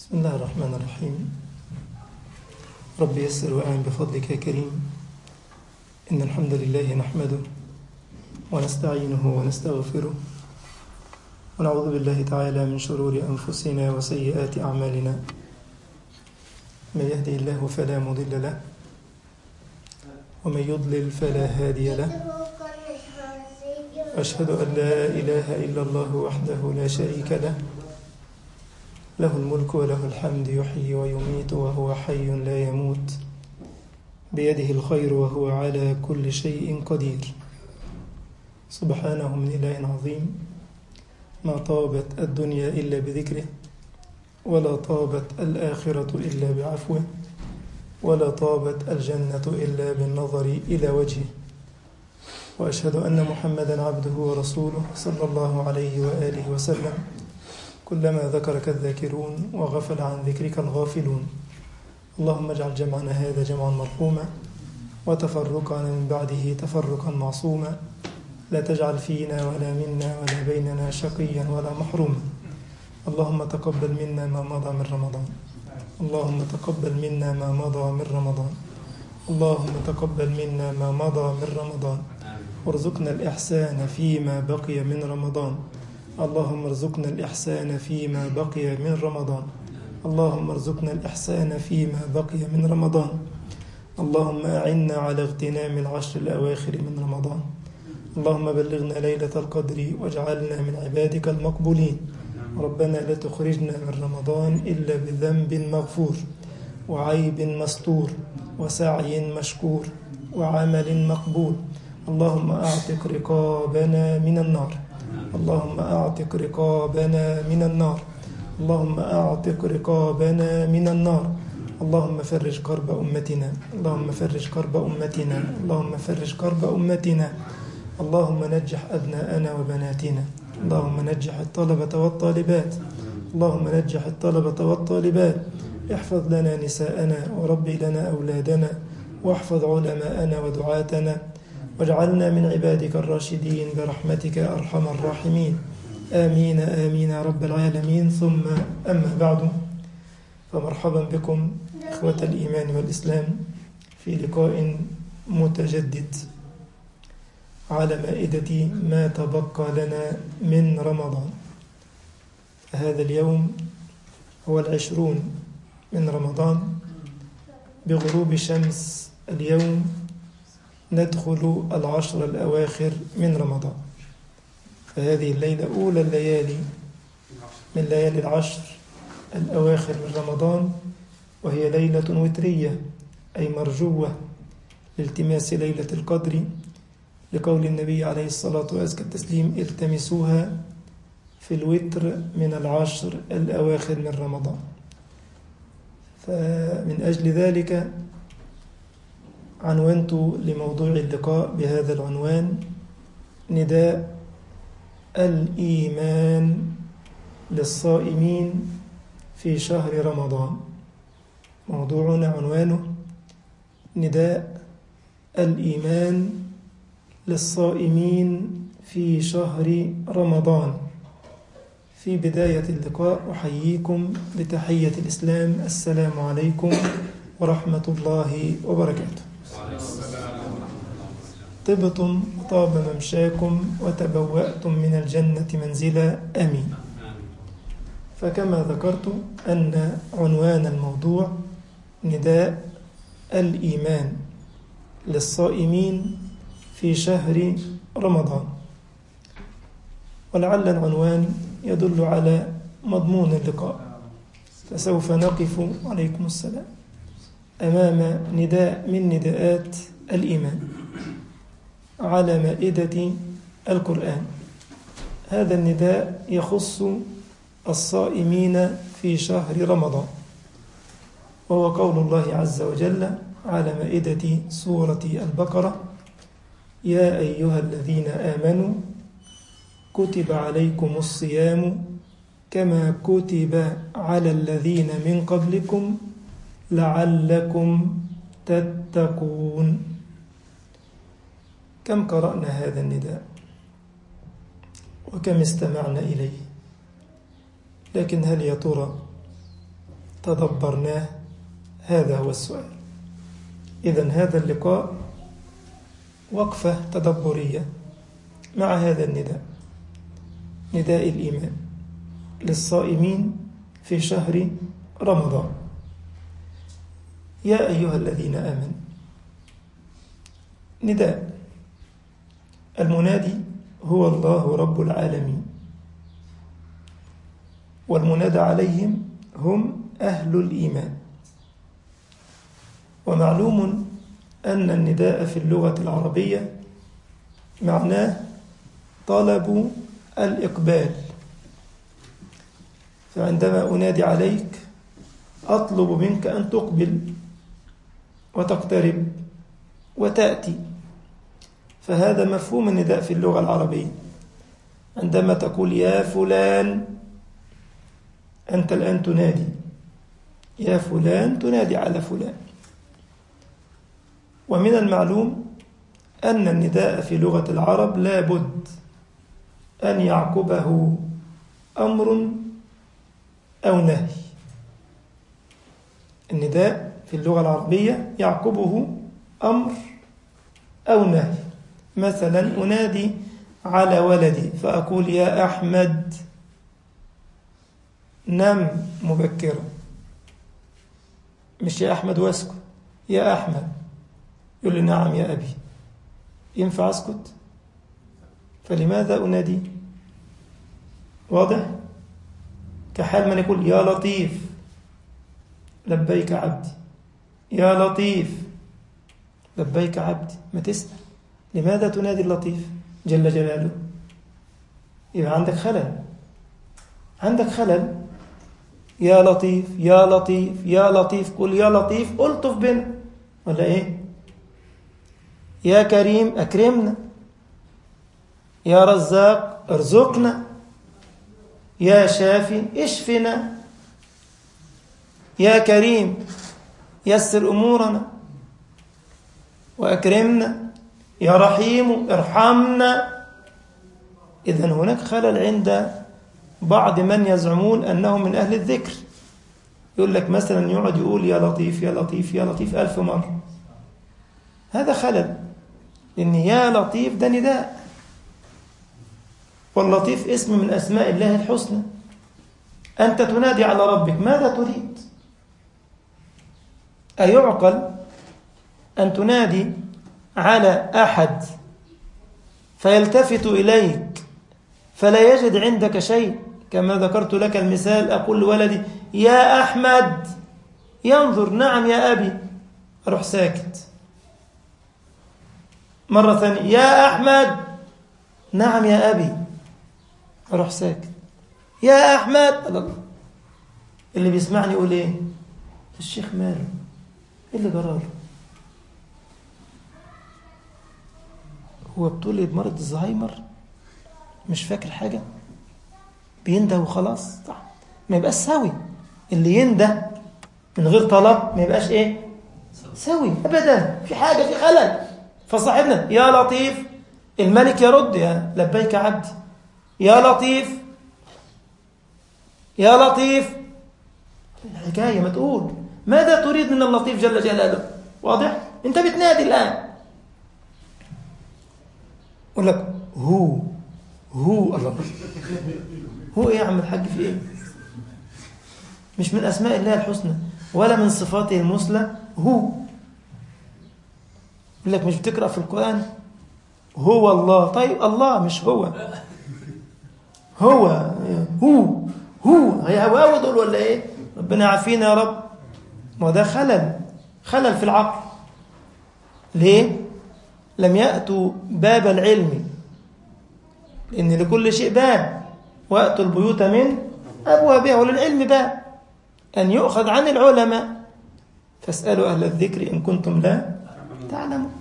بسم الله الرحمن الرحيم رب يسر وأعن بفضلك يا كريم إن الحمد لله نحمده ونستعينه ونستغفره ونعوذ بالله تعالى من شرور أنفسنا وسيئات أعمالنا من يهدي الله فلا مضل له ومن يضلل فلا هادي له أشهد أن لا إله إلا الله وحده لا شريك له له الملك وله الحمد يحيي ويميت وهو حي لا يموت بيده الخير وهو على كل شيء قدير سبحانه من إله عظيم ما طابت الدنيا إلا بذكره ولا طابت الآخرة إلا بعفوه ولا طابت الجنة إلا بالنظر إلى وجهه وأشهد أن محمدا عبده ورسوله صلى الله عليه وآله وسلم كلما ذكرك الذاكرون وغفل عن ذكرك الغافلون اللهم اجعل جمعنا هذا جمعا مرحوما وتفرقنا من بعده تفرقا معصوما لا تجعل فينا ولا منا ولا بيننا شقيا ولا محروما اللهم تقبل منا ما مضى من رمضان اللهم تقبل منا ما مضى من رمضان اللهم تقبل منا ما مضى من رمضان وارزقنا الإحسان فيما بقي من رمضان اللهم ارزقنا الإحسان فيما بقي من رمضان اللهم ارزقنا الإحسان فيما بقي من رمضان اللهم أعنا على اغتنام العشر الأواخر من رمضان اللهم بلغنا ليلة القدر واجعلنا من عبادك المقبولين ربنا لا تخرجنا من رمضان إلا بذنب مغفور وعيب مستور وسعي مشكور وعمل مقبول اللهم أعتق رقابنا من النار اللهم أعتق رقابنا من النار اللهم أعتق رقابنا من النار اللهم فرج كرب أمتنا اللهم فرج كرب أمتنا اللهم فرج كرب أمتنا اللهم نجح أبناءنا وبناتنا اللهم نجح الطلبة والطالبات اللهم نجح الطلبة والطالبات احفظ لنا نساءنا وربي لنا أولادنا واحفظ علماءنا ودعاتنا واجعلنا من عبادك الراشدين برحمتك أرحم الراحمين آمين آمين يا رب العالمين ثم أما بعد فمرحبا بكم إخوة الإيمان والإسلام في لقاء متجدد على مائدة ما تبقى لنا من رمضان هذا اليوم هو العشرون من رمضان بغروب شمس اليوم ندخل العشر الأواخر من رمضان فهذه الليلة أولى الليالي من ليالي العشر الأواخر من رمضان وهي ليلة وترية أي مرجوة لالتماس ليلة القدر لقول النبي عليه الصلاة وأزكى التسليم التمسوها في الوتر من العشر الأواخر من رمضان فمن أجل ذلك عنونت لموضوع اللقاء بهذا العنوان نداء الإيمان للصائمين في شهر رمضان موضوعنا عنوانه نداء الإيمان للصائمين في شهر رمضان في بداية اللقاء أحييكم بتحية الإسلام السلام عليكم ورحمة الله وبركاته طبتم وطاب ممشاكم وتبوأتم من الجنة منزلا أمين فكما ذكرت أن عنوان الموضوع نداء الإيمان للصائمين في شهر رمضان ولعل العنوان يدل على مضمون اللقاء فسوف نقف عليكم السلام أمام نداء من نداءات الإيمان على مائدة القرآن هذا النداء يخص الصائمين في شهر رمضان وهو قول الله عز وجل على مائدة سورة البقرة يا أيها الذين آمنوا كتب عليكم الصيام كما كتب على الذين من قبلكم لعلكم تتقون كم قرأنا هذا النداء وكم استمعنا إليه لكن هل يا ترى تدبرناه هذا هو السؤال إذا هذا اللقاء وقفة تدبرية مع هذا النداء نداء الإيمان للصائمين في شهر رمضان يا أيها الذين آمنوا نداء المنادي هو الله رب العالمين والمنادى عليهم هم أهل الإيمان ومعلوم أن النداء في اللغة العربية معناه طلب الإقبال فعندما أنادي عليك أطلب منك أن تقبل وتقترب وتأتي فهذا مفهوم النداء في اللغة العربية عندما تقول يا فلان أنت الآن تنادي يا فلان تنادي على فلان ومن المعلوم أن النداء في لغة العرب لا بد أن يعقبه أمر أو نهي النداء في اللغة العربية يعقبه أمر أو نهي مثلا أنادي على ولدي فأقول يا أحمد نم مبكرا مش يا أحمد واسكت يا أحمد يقول لي نعم يا أبي ينفع أسكت فلماذا أنادي واضح كحال من يقول يا لطيف لبيك عبدي يا لطيف لبيك عبدي ما تسأل لماذا تنادي اللطيف جل جلاله يبقى عندك خلل عندك خلل يا لطيف يا لطيف يا لطيف قل يا لطيف ألطف بنا ولا إيه يا كريم أكرمنا يا رزاق ارزقنا يا شافي اشفنا يا كريم يسر أمورنا وأكرمنا يا رحيم ارحمنا إذا هناك خلل عند بعض من يزعمون أنهم من أهل الذكر يقول لك مثلا يقعد يقول يا لطيف يا لطيف يا لطيف ألف مرة هذا خلل لأن يا لطيف ده نداء واللطيف اسم من أسماء الله الحسنى أنت تنادي على ربك ماذا تريد أيعقل أن تنادي على أحد فيلتفت إليك فلا يجد عندك شيء كما ذكرت لك المثال أقول لولدي يا أحمد ينظر نعم يا أبي أروح ساكت مرة ثانية يا أحمد نعم يا أبي أروح ساكت يا أحمد الله اللي بيسمعني يقول إيه الشيخ ماله إيه اللي جراله هو بتقول بمرض الزهايمر مش فاكر حاجة بينده وخلاص صح ما يبقاش سوي اللي ينده من غير طلب ما يبقاش ايه سوي ابدا في حاجة في خلل فصاحبنا يا لطيف الملك يرد يا لبيك عبدي يا لطيف يا لطيف الحكاية ما تقول ماذا تريد من اللطيف جل جلاله واضح انت بتنادي الآن يقول لك هو هو الله هو ايه يا عم الحاج في ايه مش من اسماء الله الحسنى ولا من صفاته المثلى هو يقول لك مش بتقرا في القران هو الله طيب الله مش هو هو هو هو هي هواوي دول ولا ايه ربنا يعافينا يا رب ما ده خلل خلل في العقل ليه لم يأتوا باب العلم إن لكل شيء باب وأتوا البيوت من أبوابها وللعلم باب أن يؤخذ عن العلماء فاسألوا أهل الذكر إن كنتم لا تعلمون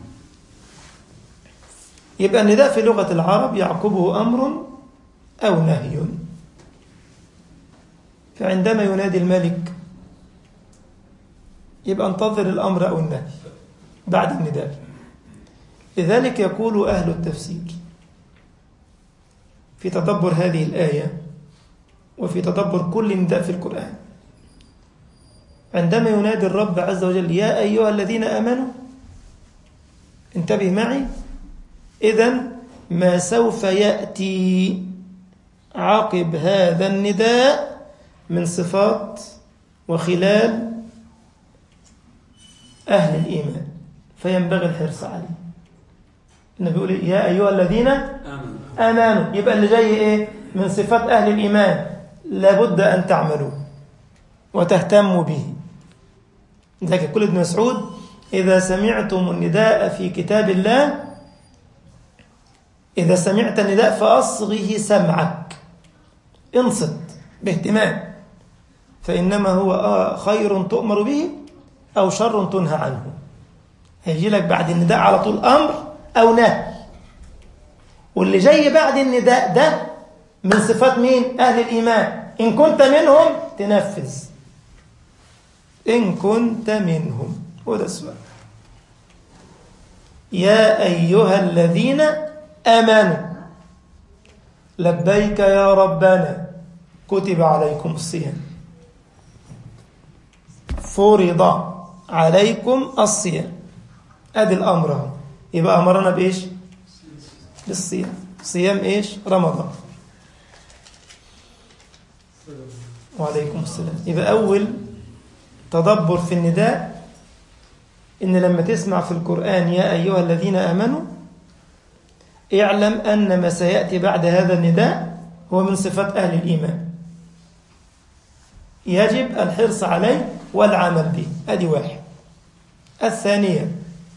يبقى النداء في لغة العرب يعقبه أمر أو نهي فعندما ينادي الملك يبقى انتظر الأمر أو النهي بعد النداء لذلك يقول أهل التفسير في تدبر هذه الآية وفي تدبر كل نداء في القرآن عندما ينادي الرب عز وجل يا أيها الذين آمنوا انتبه معي إذا ما سوف يأتي عقب هذا النداء من صفات وخلال أهل الإيمان فينبغي الحرص عليه النبي يقول يا أيها الذين آمن آمنوا يبقى اللي جاي إيه من صفات أهل الإيمان لابد أن تعملوا وتهتموا به ذلك يقول ابن مسعود إذا سمعتم النداء في كتاب الله إذا سمعت النداء فأصغه سمعك انصت باهتمام فإنما هو آه خير تؤمر به أو شر تنهى عنه هيجي لك بعد النداء على طول أمر أو نهي واللي جاي بعد النداء ده من صفات مين؟ أهل الإيمان إن كنت منهم تنفذ إن كنت منهم وده السؤال يا أيها الذين آمنوا لبيك يا ربنا كتب عليكم الصيام فرض عليكم الصيام ادي الامر اهو يبقى امرنا بايش بالصيام صيام ايش رمضان وعليكم السلام يبقى اول تدبر في النداء ان لما تسمع في القران يا ايها الذين امنوا اعلم ان ما سياتي بعد هذا النداء هو من صفات اهل الايمان يجب الحرص عليه والعمل به ادي واحد الثانيه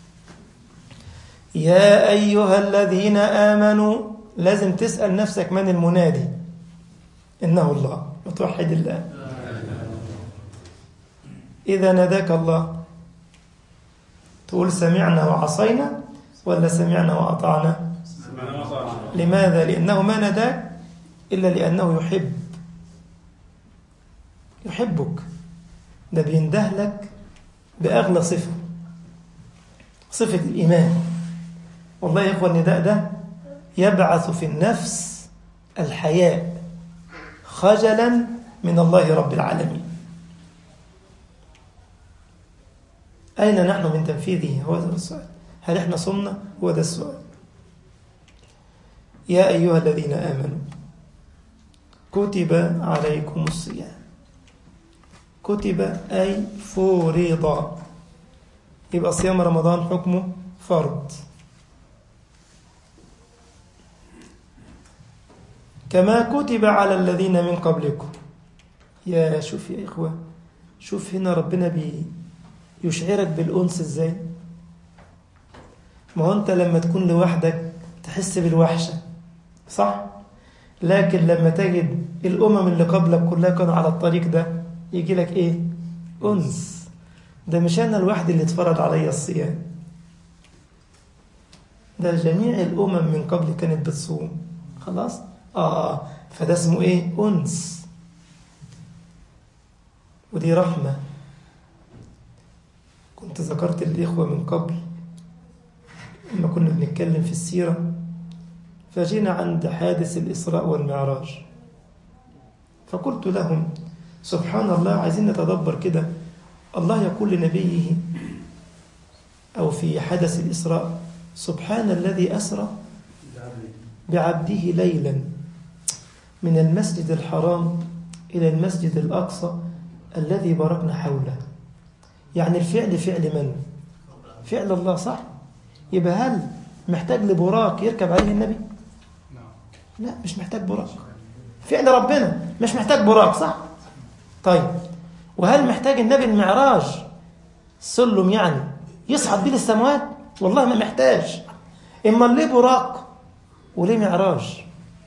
يا ايها الذين امنوا لازم تسال نفسك من المنادي انه الله وتوحد الله اذا ناداك الله تقول سمعنا وعصينا ولا سمعنا واطعنا سمعنا وأطعنا لماذا لانه ما ناداك الا لانه يحب يحبك ده بينده لك بأغلى صفة صفة الإيمان والله يا إخوة النداء ده يبعث في النفس الحياء خجلا من الله رب العالمين أين نحن من تنفيذه هو ده السؤال هل إحنا صمنا هو ده السؤال يا أيها الذين آمنوا كتب عليكم الصيام كتب أي فرض يبقى صيام رمضان حكمه فرض كما كتب على الذين من قبلكم يا شوف يا إخوة شوف هنا ربنا بي يشعرك بالأنس إزاي ما هو أنت لما تكون لوحدك تحس بالوحشة صح لكن لما تجد الأمم اللي قبلك كلها كانوا على الطريق ده يجي لك ايه انس ده مش انا الواحد اللي اتفرض عليا الصيام ده جميع الامم من قبل كانت بتصوم خلاص اه فده اسمه ايه انس ودي رحمه كنت ذكرت الاخوه من قبل لما كنا بنتكلم في السيره فجينا عند حادث الاسراء والمعراج فقلت لهم سبحان الله عايزين نتدبر كده الله يقول لنبيه أو في حدث الإسراء سبحان الذي أسرى بعبده ليلا من المسجد الحرام إلى المسجد الأقصى الذي باركنا حوله يعني الفعل فعل من؟ فعل الله صح؟ يبقى هل محتاج لبراق يركب عليه النبي؟ لا مش محتاج براق فعل ربنا مش محتاج براق صح؟ طيب وهل محتاج النبي المعراج سلم يعني يصعد بيه للسماوات والله ما محتاج اما ليه براق وليه معراج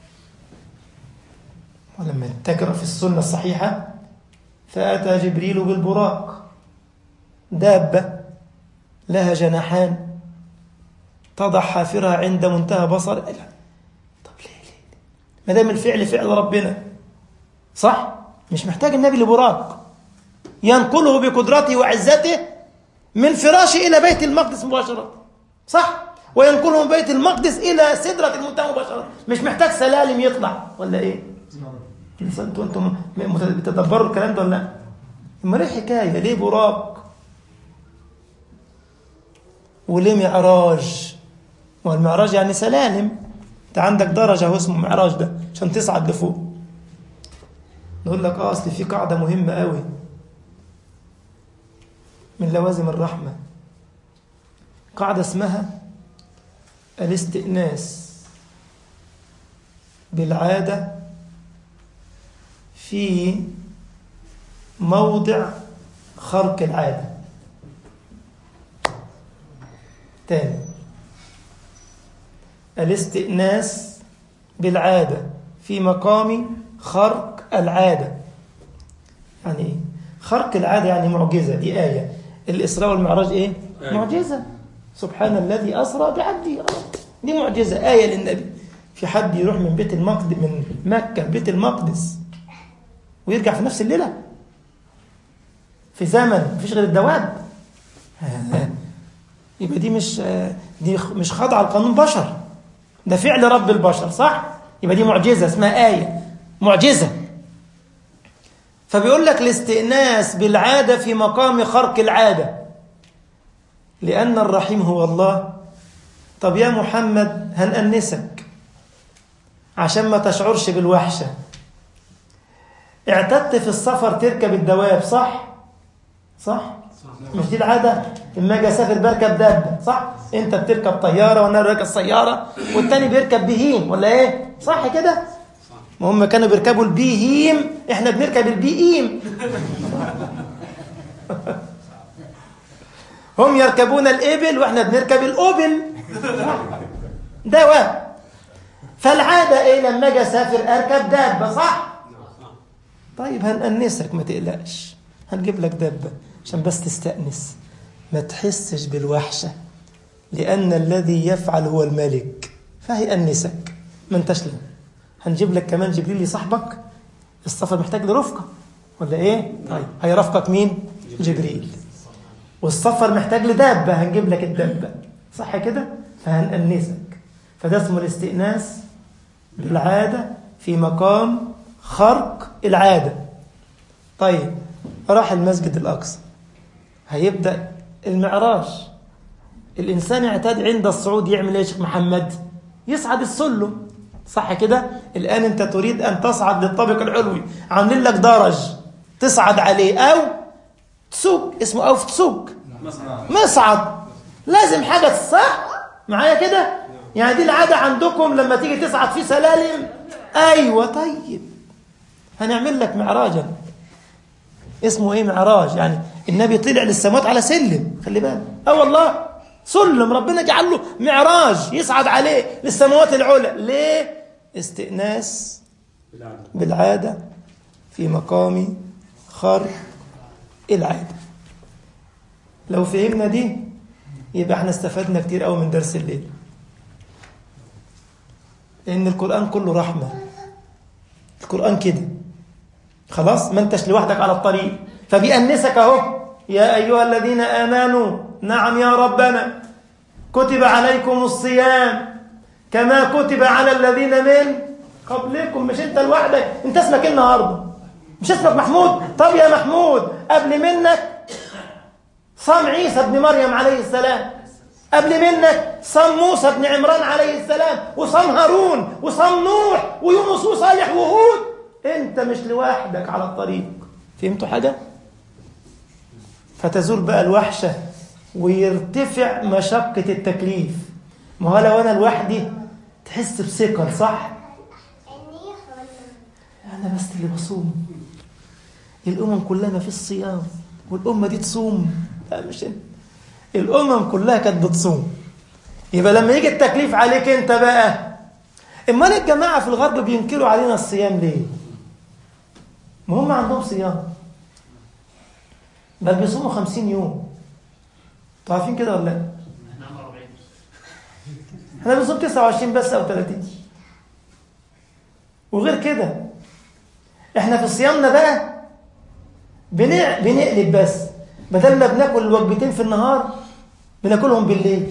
ولما تقرا في السنه الصحيحه فاتى جبريل بالبراق دابه لها جناحان تضع حافرها عند منتهى بصر طب ليه ليه ما دام الفعل فعل ربنا صح مش محتاج النبي لبراق ينقله بقدرته وعزته من فراشه إلى بيت المقدس مباشرة صح وينقله من بيت المقدس إلى سدرة المنتهى مباشرة مش محتاج سلالم يطلع ولا إيه انتوا انتم بتدبروا الكلام ده ولا لا أما ليه حكاية ليه براق وليه معراج والمعراج يعني سلالم انت عندك درجة هو اسمه معراج ده عشان تصعد لفوق نقول لك اه اصل في قاعدة مهمة قوي من لوازم الرحمة قاعدة اسمها الاستئناس بالعادة في موضع خرق العادة تاني الاستئناس بالعادة في مقام خرق العادة يعني ايه خرق العادة يعني معجزة دي آية الإسراء والمعراج ايه آية. معجزة سبحان الذي أسرى بعبده آه. دي معجزة آية للنبي في حد يروح من بيت المقدس من مكة بيت المقدس ويرجع في نفس الليلة في زمن مفيش غير الدواب يبقى دي مش دي مش خاضعة لقانون بشر ده فعل رب البشر صح يبقى دي معجزة اسمها آية معجزة فبيقول لك الاستئناس بالعادة في مقام خرق العادة لأن الرحيم هو الله طب يا محمد هنأنسك عشان ما تشعرش بالوحشة اعتدت في السفر تركب الدواب صح صح مش دي العادة اما اجي اسافر بركب دابة صح انت بتركب طيارة وانا راكب سيارة والتاني بيركب بهيم ولا ايه صح كده ما هم كانوا بيركبوا البيهيم احنا بنركب البيئيم هم يركبون الإبل وإحنا بنركب الأوبل دواء فالعادة إيه لما أجي أسافر أركب دابة صح؟ طيب هنأنسك ما تقلقش هنجيب لك دابة عشان بس تستأنس ما تحسش بالوحشة لأن الذي يفعل هو الملك فهيأنسك ما انتش له هنجيب لك كمان جبريل لصاحبك السفر محتاج لرفقة ولا إيه؟ طيب هيرافقك مين؟ جبريل والسفر محتاج لدابة هنجيب لك الدابة صح كده فهنأنسك فده اسمه الاستئناس بالعادة في مقام خرق العادة طيب راح المسجد الأقصى هيبدأ المعراج الإنسان يعتاد عند الصعود يعمل ايه يا شيخ محمد يصعد السلم صح كده الآن أنت تريد أن تصعد للطابق العلوي عاملين لك درج تصعد عليه أو تسوق اسمه أو تسوق مصعد لازم حاجة صح معايا كده يعني دي العادة عندكم لما تيجي تصعد في سلالم أيوة طيب هنعمل لك معراجا اسمه ايه معراج يعني النبي طلع للسماوات على سلم خلي بالك اه والله سلم ربنا جعل له معراج يصعد عليه للسماوات العلى ليه استئناس بالعادة في مقام خرق العادة لو فهمنا دي يبقى احنا استفدنا كتير قوي من درس الليل لأن القرآن كله رحمة القرآن كده خلاص ما انتش لوحدك على الطريق فبيأنسك اهو يا أيها الذين آمنوا نعم يا ربنا كتب عليكم الصيام كما كتب على الذين من قبلكم مش انت لوحدك انت اسمك ايه النهارده مش اسمك محمود طب يا محمود قبل منك صام عيسى ابن مريم عليه السلام قبل منك صام موسى بن عمران عليه السلام وصام هارون وصام نوح ويونس وصالح وهود انت مش لوحدك على الطريق فهمتوا حاجة؟ فتزول بقى الوحشة ويرتفع مشقة التكليف ما هو لو أنا لوحدي تحس بثقل صح؟ أنا بس اللي بصوم الأمم كلها ما فيش صيام والأمة دي تصوم لا مش انت الأمم كلها كانت بتصوم يبقى لما يجي التكليف عليك أنت بقى امال الجماعة في الغرب بينكروا علينا الصيام ليه؟ ما هم عندهم صيام بل بيصوموا خمسين يوم انتوا عارفين كده ولا لا؟ احنا بنصوم 29 بس او 30 وغير كده احنا في صيامنا بقى بنع... بنقلب بس بدل ما بناكل الوجبتين في النهار بناكلهم بالليل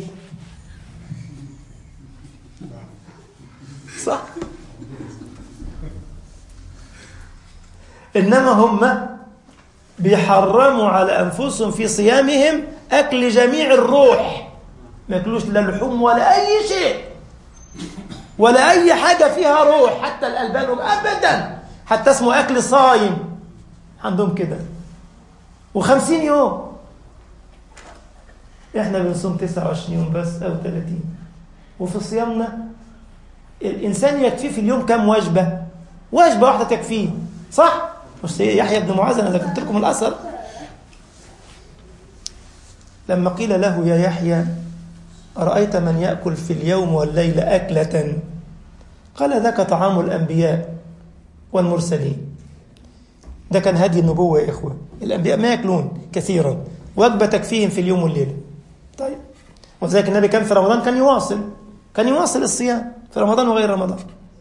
صح انما هم بيحرموا على أنفسهم في صيامهم أكل جميع الروح ما يأكلوش لا لحوم ولا أي شيء ولا أي حاجة فيها روح حتى الألبان أبدا حتى اسمه أكل صايم عندهم كده وخمسين يوم احنا بنصوم 29 يوم بس أو 30 وفي صيامنا الإنسان يكفيه في اليوم كم وجبة وجبة واحدة تكفيه صح؟ مش يحيى بن معاذ أنا ذكرت لكم الأثر لما قيل له يا يحيى أرأيت من يأكل في اليوم والليل أكلة قال ذاك طعام الأنبياء والمرسلين ده كان هدي النبوة يا إخوة الأنبياء ما يأكلون كثيرا وجبة تكفيهم في اليوم والليلة طيب وذلك النبي كان في رمضان كان يواصل كان يواصل الصيام في رمضان وغير رمضان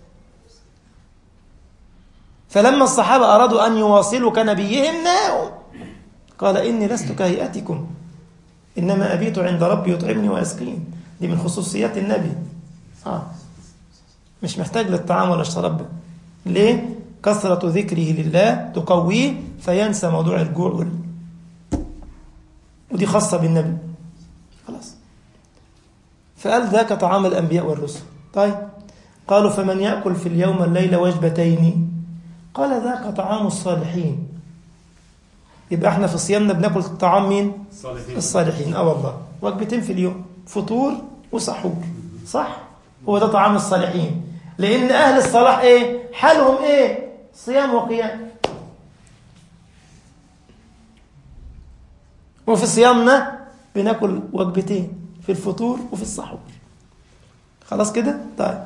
فلما الصحابة أرادوا أن يواصلوا كنبيهم ناهم قال إني لست كهيئتكم إنما أبيت عند ربي يطعمني ويسقين دي من خصوصيات النبي آه. مش محتاج للطعام ولا الشراب ليه؟ كثرة ذكره لله تقويه فينسى موضوع الجوع وال... ودي خاصة بالنبي خلاص فقال ذاك طعام الأنبياء والرسل طيب قالوا فمن يأكل في اليوم الليلة وجبتين قال ذاك طعام الصالحين يبقى احنا في صيامنا بناكل طعام مين الصالحين الصالحين اه والله وجبتين في اليوم فطور وسحور صح هو ده طعام الصالحين لان اهل الصلاح ايه حالهم ايه صيام وقيام وفي صيامنا بناكل وجبتين في الفطور وفي السحور خلاص كده طيب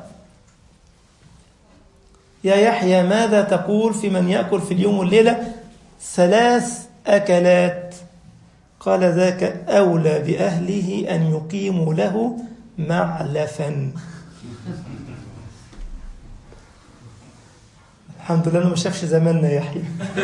يا يحيى ماذا تقول في من يأكل في اليوم والليلة ثلاث أكلات قال ذاك أولى بأهله أن يقيموا له معلفا الحمد لله أنه ما شافش زماننا يحيى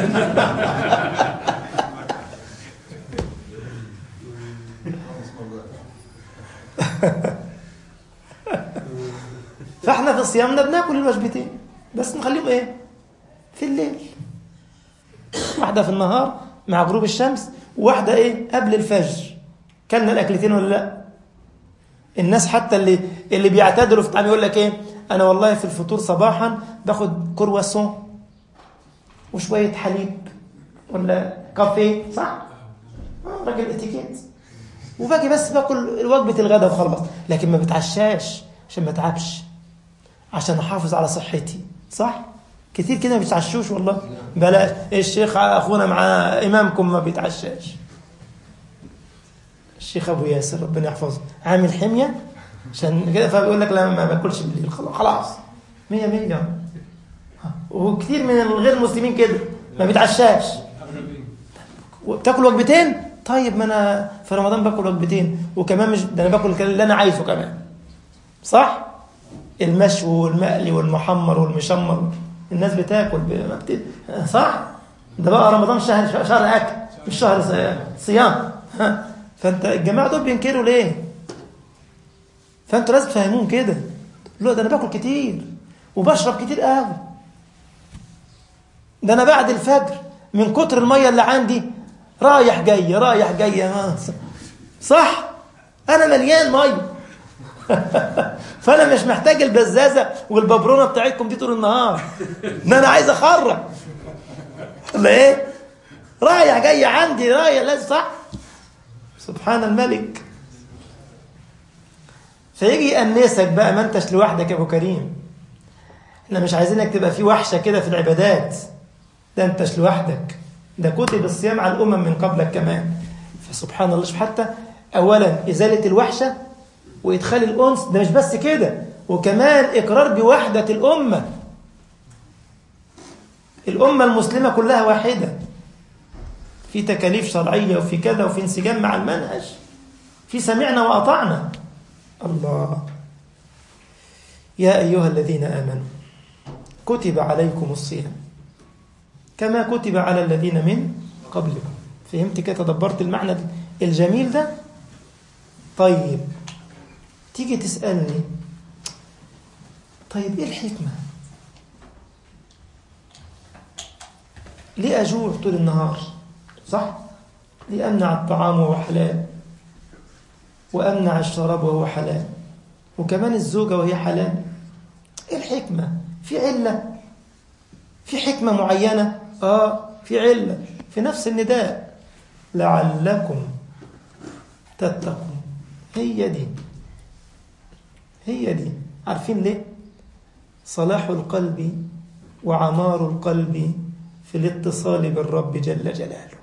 فاحنا في صيامنا بناكل الوجبتين بس نخليهم ايه في الليل واحدة في النهار مع غروب الشمس وواحدة ايه قبل الفجر كلنا الاكلتين ولا لا الناس حتى اللي اللي بيعتدلوا في الطعام يقول لك ايه انا والله في الفطور صباحا باخد كرواسون وشوية حليب ولا كافيه صح آه، راجل اتيكيت وباجي بس باكل وجبة الغداء وخلاص لكن ما بتعشاش عشان ما اتعبش عشان احافظ على صحتي صح كتير كده ما بيتعشوش والله بلاش الشيخ اخونا مع امامكم ما بيتعشاش الشيخ ابو ياسر ربنا يحفظه عامل حميه عشان كده فبيقول لك لا ما باكلش بالليل خلاص خلاص 100 100 وكتير من الغير مسلمين كده ما بيتعشاش بتاكل وجبتين طيب ما انا في رمضان باكل وجبتين وكمان مش ده انا باكل اللي انا عايزه كمان صح المشوي والمقلي والمحمر والمشمر الناس بتاكل ب... ما بت... صح ده بقى رمضان شهر شهر اكل مش شهر ص- صيام ها. فانت الجماعه دول بينكروا ليه فانتوا لازم تفهموهم كده لا ده انا باكل كتير وبشرب كتير قوي ده انا بعد الفجر من كتر الميه اللي عندي رايح جاي رايح جاي آه. صح انا مليان ميه فانا مش محتاج البزازه والببرونه بتاعتكم دي طول النهار ده انا عايز اخرج ولا ايه رايح جاي عندي رايح لازم صح سبحان الملك فيجي يأنسك بقى ما انتش لوحدك يا ابو كريم احنا مش عايزينك تبقى في وحشه كده في العبادات ده انتش لوحدك ده كتب الصيام على الامم من قبلك كمان فسبحان الله شوف حتى اولا ازاله الوحشه وادخال الانس ده مش بس كده وكمان اقرار بوحده الامه الامه المسلمه كلها واحده في تكاليف شرعيه وفي كذا وفي انسجام مع المنهج في سمعنا واطعنا الله يا ايها الذين امنوا كتب عليكم الصيام كما كتب على الذين من قبلكم فهمت كده تدبرت المعنى الجميل ده طيب تيجي تسألني طيب ايه الحكمة ليه أجوع طول النهار صح؟ لأمنع الطعام وهو حلال وأمنع الشراب وهو حلال وكمان الزوجة وهي حلال إيه الحكمة؟ في علة في حكمة معينة آه في علة في نفس النداء لعلكم تتقون هي دي هي دي عارفين ليه صلاح القلب وعمار القلب في الاتصال بالرب جل جلاله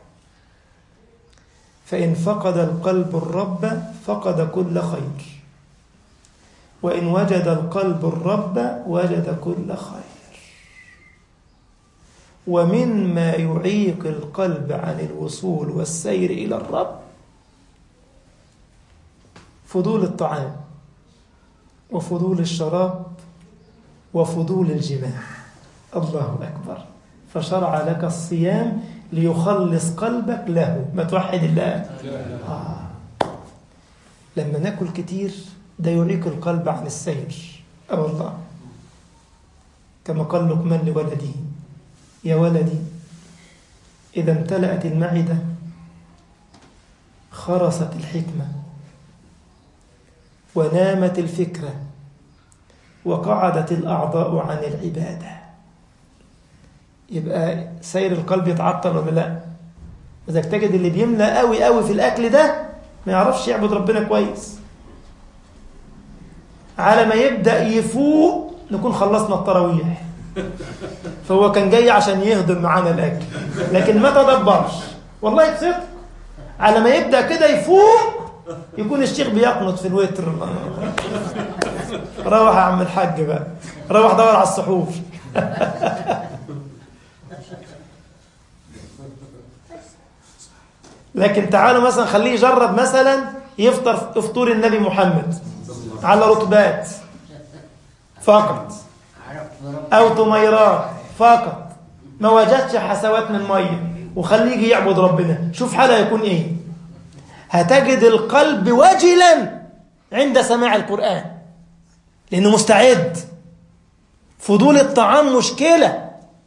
فإن فقد القلب الرب فقد كل خير وإن وجد القلب الرب وجد كل خير ومما يعيق القلب عن الوصول والسير إلى الرب فضول الطعام وفضول الشراب وفضول الجماع الله أكبر فشرع لك الصيام ليخلص قلبك له ما توحد الله آه. لما ناكل كتير ده يعيق القلب عن السير أه والله كما قال لقمان لولده يا ولدي إذا امتلأت المعدة خرست الحكمة ونامت الفكرة وقعدت الأعضاء عن العبادة يبقى سير القلب يتعطل ولا لا إذا تجد اللي بيملى قوي قوي في الأكل ده ما يعرفش يعبد ربنا كويس على ما يبدأ يفوق نكون خلصنا التراويح فهو كان جاي عشان يهضم معانا الأكل لكن ما تدبرش والله بصدق على ما يبدأ كده يفوق يكون الشيخ بيقنط في الوتر روح يا عم الحاج بقى روح دور على السحور لكن تعالوا مثلا خليه يجرب مثلا يفطر فطور النبي محمد على رطبات فقط او طميرات فقط ما وجدش حسوات من ميه وخليه يجي يعبد ربنا شوف حاله يكون ايه هتجد القلب وجلا عند سماع القرآن لأنه مستعد فضول الطعام مشكلة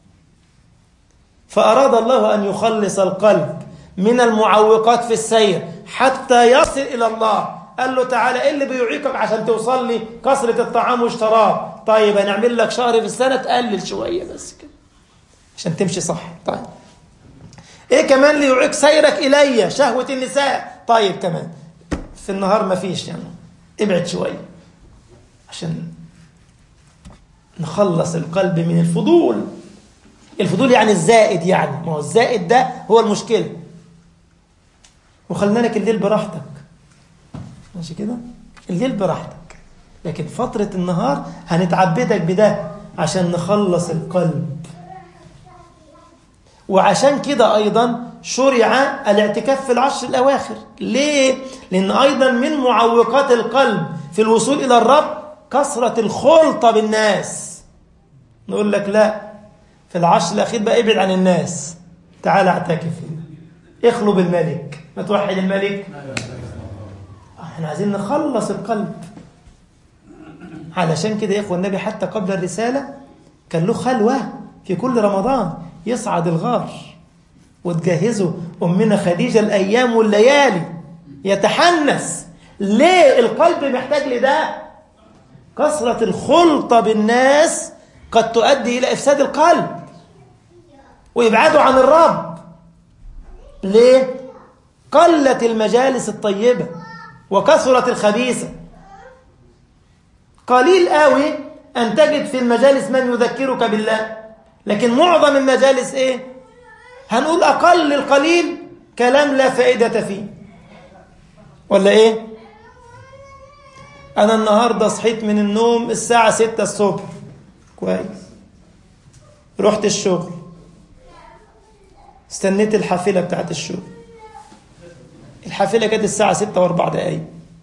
فأراد الله أن يخلص القلب من المعوقات في السير حتى يصل إلى الله قال له تعالى إيه اللي بيعيقك عشان توصل لي كثرة الطعام والشراب طيب هنعمل لك شهر في السنة تقلل شوية بس كده عشان تمشي صح طيب ايه كمان اللي يعيق سيرك الي شهوة النساء طيب كمان في النهار ما فيش يعني ابعد شوية عشان نخلص القلب من الفضول الفضول يعني الزائد يعني ما هو الزائد ده هو المشكلة وخلنا لك الليل براحتك ماشي كده الليل براحتك لكن فترة النهار هنتعبدك بده عشان نخلص القلب وعشان كده أيضا شرع الاعتكاف في العشر الأواخر ليه؟ لأن أيضا من معوقات القلب في الوصول إلى الرب كثرة الخلطة بالناس نقول لك لا في العشر الأخير بقى ابعد عن الناس تعال اعتكف هنا اخلو بالملك ما توحد الملك احنا عايزين نخلص القلب علشان كده يا اخوة النبي حتى قبل الرسالة كان له خلوة في كل رمضان يصعد الغار وتجهزه أمنا خديجة الأيام والليالي يتحنس ليه القلب محتاج لده كثرة الخلطة بالناس قد تؤدي إلى إفساد القلب وإبعاده عن الرب ليه قلت المجالس الطيبة وكثرت الخبيثة قليل قوي أن تجد في المجالس من يذكرك بالله لكن معظم المجالس ايه هنقول اقل القليل كلام لا فائدة فيه ولا ايه انا النهاردة صحيت من النوم الساعة ستة الصبح كويس رحت الشغل استنيت الحافلة بتاعت الشغل الحافلة كانت الساعة ستة واربع دقايق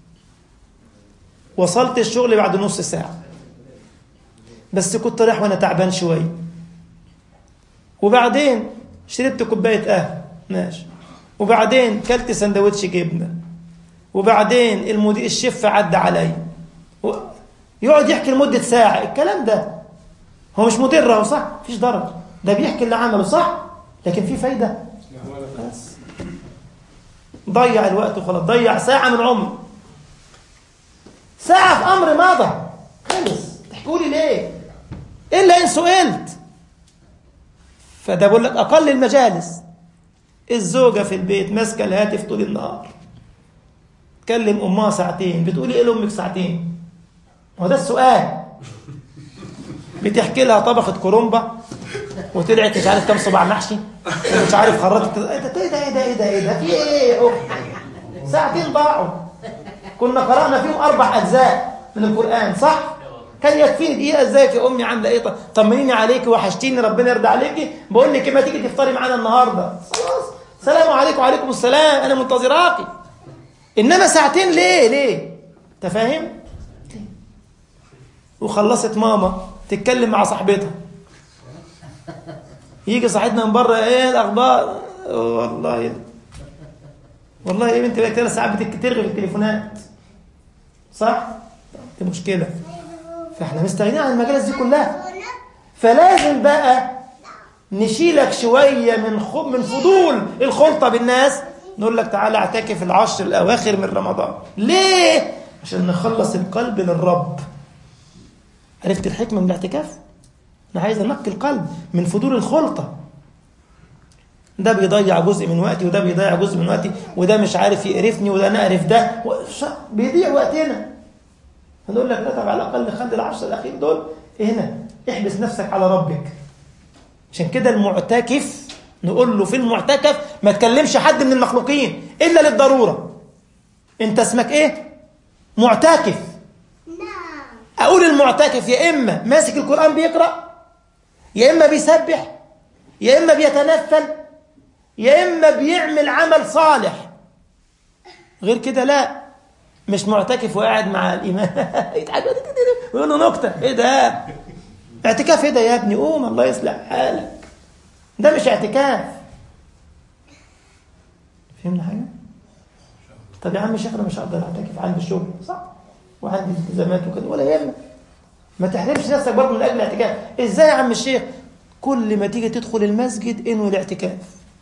وصلت الشغل بعد نص ساعة بس كنت رايح وانا تعبان شويه وبعدين شربت كوباية قهوة ماشي وبعدين كلت سندوتش جبنة وبعدين المدير الشيف عدى عليا و... يقعد يحكي لمدة ساعة الكلام ده هو مش مدير هو صح مفيش ضرر ده بيحكي اللي عمله صح لكن في فايدة بس ضيع الوقت وخلاص ضيع ساعة من عمره ساعة في أمر مضى خلص تحكوا لي ليه إلا إن سئلت فده بقول لك أقل المجالس الزوجة في البيت ماسكة الهاتف طول النهار تكلم أمها ساعتين بتقولي إيه لأمك ساعتين هو ده السؤال بتحكي لها طبخة كرومبا وطلعت مش عارف كام صباع محشي ومش عارف خرطت ايه ده ايه ده ايه ده ايه ده ايه ده في ايه يا أخي؟ ساعتين ضاعوا كنا قرأنا فيهم أربع أجزاء من القرآن صح؟ كان يكفيني دقيقة ازيك يا أمي عاملة إيه طمنيني عليكي وحشتيني ربنا يرضى عليكي بقول لك ما تيجي تفطري معانا النهاردة خلاص سلام عليكم وعليكم السلام أنا منتظراكي إنما ساعتين ليه ليه؟ أنت فاهم؟ وخلصت ماما تتكلم مع صاحبتها يجي صاحبنا من بره ايه الاخبار والله والله يا بنتي بقى ثلاث ساعات بترغي في التليفونات صح دي مشكله فاحنا مستغنيين عن المجالس دي كلها فلازم بقى نشيلك شويه من خ... من فضول الخلطه بالناس نقول لك تعالى اعتكف العشر الاواخر من رمضان ليه عشان نخلص القلب للرب عرفت الحكمه من الاعتكاف انا عايز انقي القلب من فضول الخلطه ده بيضيع جزء من وقتي وده بيضيع جزء من وقتي وده مش عارف يقرفني وده انا اقرف ده بيضيع وقتنا هنقول لك لا طب على الاقل خلي العشر الاخير دول هنا احبس نفسك على ربك عشان كده المعتكف نقول له في المعتكف ما تكلمش حد من المخلوقين الا للضروره انت اسمك ايه معتكف اقول المعتكف يا اما ماسك القران بيقرا يا اما بيسبح يا اما بيتنفل يا اما بيعمل عمل صالح غير كده لا مش معتكف وقاعد مع الامام يتعب ويقول له نكته ايه ده اعتكاف ايه ده يا ابني قوم الله يصلح حالك ده مش اعتكاف فهمنا حاجه طب يا عم الشيخ انا مش هقدر اعتكف عندي شغل صح وعندي التزامات وكده ولا يهمك ما تحرمش نفسك برضه من اجل الاعتكاف ازاي يا عم الشيخ كل ما تيجي تدخل المسجد انوي الاعتكاف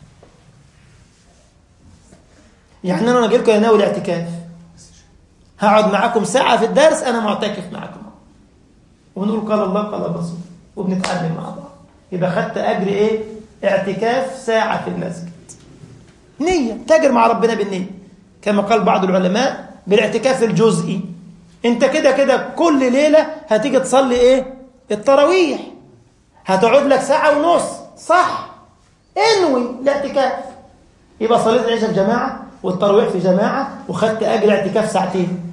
يعني انا جاي لكم ناوي الاعتكاف هقعد معاكم ساعه في الدرس انا معتكف معاكم ونقول قال الله قال الرسول وبنتعلم مع بعض يبقى خدت اجر ايه اعتكاف ساعه في المسجد نيه تاجر مع ربنا بالنيه كما قال بعض العلماء بالاعتكاف الجزئي انت كده كده كل ليله هتيجي تصلي ايه التراويح هتقعد لك ساعه ونص صح انوي الاعتكاف يبقى صليت العشاء في جماعه والتراويح في جماعه وخدت اجر اعتكاف ساعتين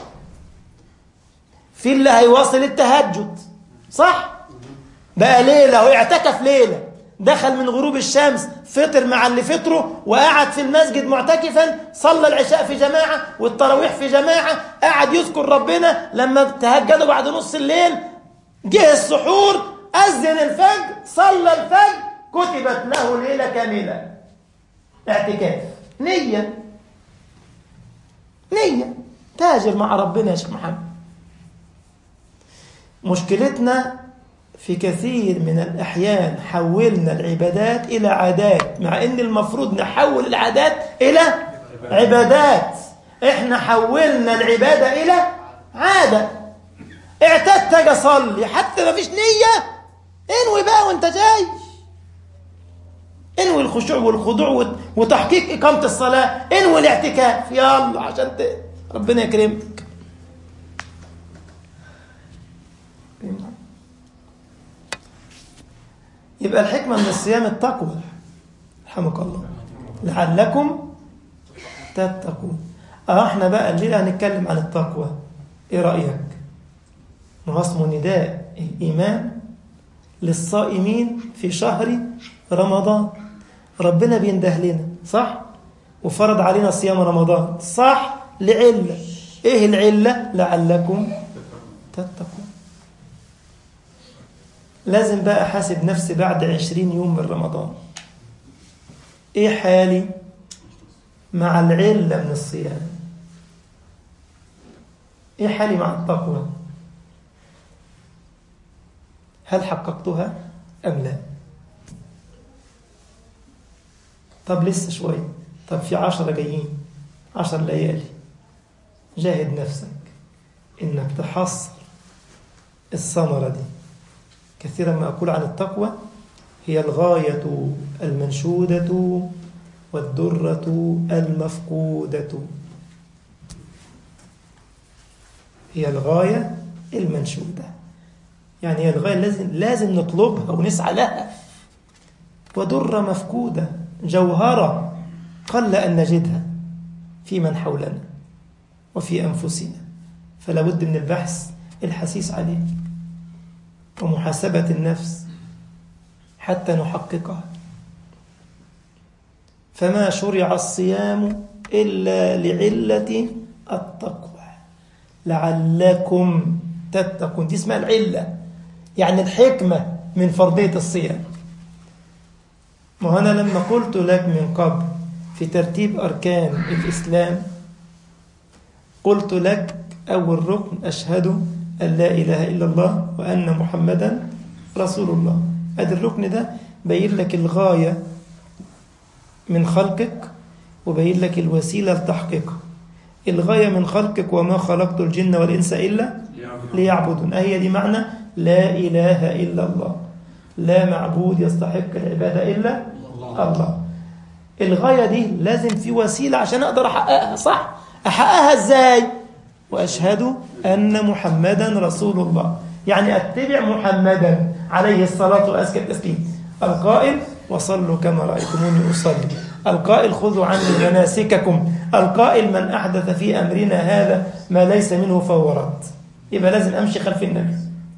في اللي هيواصل التهجد صح بقى ليله واعتكف ليله دخل من غروب الشمس فطر مع اللي فطروا وقعد في المسجد معتكفا صلى العشاء في جماعة والتراويح في جماعة قعد يذكر ربنا لما تهجدوا بعد نص الليل جه السحور أذن الفجر صلى الفجر كتبت له ليلة كاملة اعتكاف نية نية تاجر مع ربنا يا شيخ محمد مشكلتنا في كثير من الأحيان حولنا العبادات إلى عادات مع أن المفروض نحول العادات إلى عبادات إحنا حولنا العبادة إلى عادة اعتدت أجي أصلي حتى ما فيش نية انوي بقى وانت جاي انوي الخشوع والخضوع وتحقيق إقامة الصلاة انوي الاعتكاف يلا عشان ت... ربنا يكرمك يبقى الحكمة من الصيام التقوى رحمك الله لعلكم تتقون اه احنا بقى الليلة هنتكلم عن التقوى ايه رأيك ما هو اسمه نداء الإيمان للصائمين في شهر رمضان ربنا بينده لنا صح وفرض علينا صيام رمضان صح لعلة ايه العلة لعلكم تتقون لازم بقى احاسب نفسي بعد عشرين يوم من رمضان ايه حالي مع العلة من الصيام ايه حالي مع التقوى هل حققتها ام لا طب لسه شوية طب في عشرة جايين عشر ليالي جاهد نفسك إنك تحصل الثمرة دي كثيرا ما أقول عن التقوى هي الغاية المنشودة والدرة المفقودة هي الغاية المنشودة يعني هي الغاية لازم, لازم نطلبها ونسعى لها ودرة مفقودة جوهرة قل أن نجدها في من حولنا وفي أنفسنا فلا بد من البحث الحسيس عليه ومحاسبة النفس حتى نحققها فما شرع الصيام إلا لعلة التقوى لعلكم تتقون دي اسمها العلة يعني الحكمة من فرضية الصيام ما أنا لما قلت لك من قبل في ترتيب أركان الإسلام قلت لك أول ركن أشهد أن لا إله إلا الله وأن محمدا رسول الله هذا الركن ده بين لك الغاية من خلقك وبين لك الوسيلة لتحقيقها الغاية من خلقك وما خلقت الجن والإنس إلا ليعبدون أهي دي معنى لا إله إلا الله لا معبود يستحق العبادة إلا الله الغاية دي لازم في وسيلة عشان أقدر أحققها صح أحققها إزاي وأشهد أن محمدا رسول الله يعني أتبع محمدا عليه الصلاة وأزكى التسليم القائل وصلوا كما رأيتموني أصلي القائل خذوا عني مناسككم القائل من أحدث في أمرنا هذا ما ليس منه فهو رد يبقى لازم أمشي خلف النبي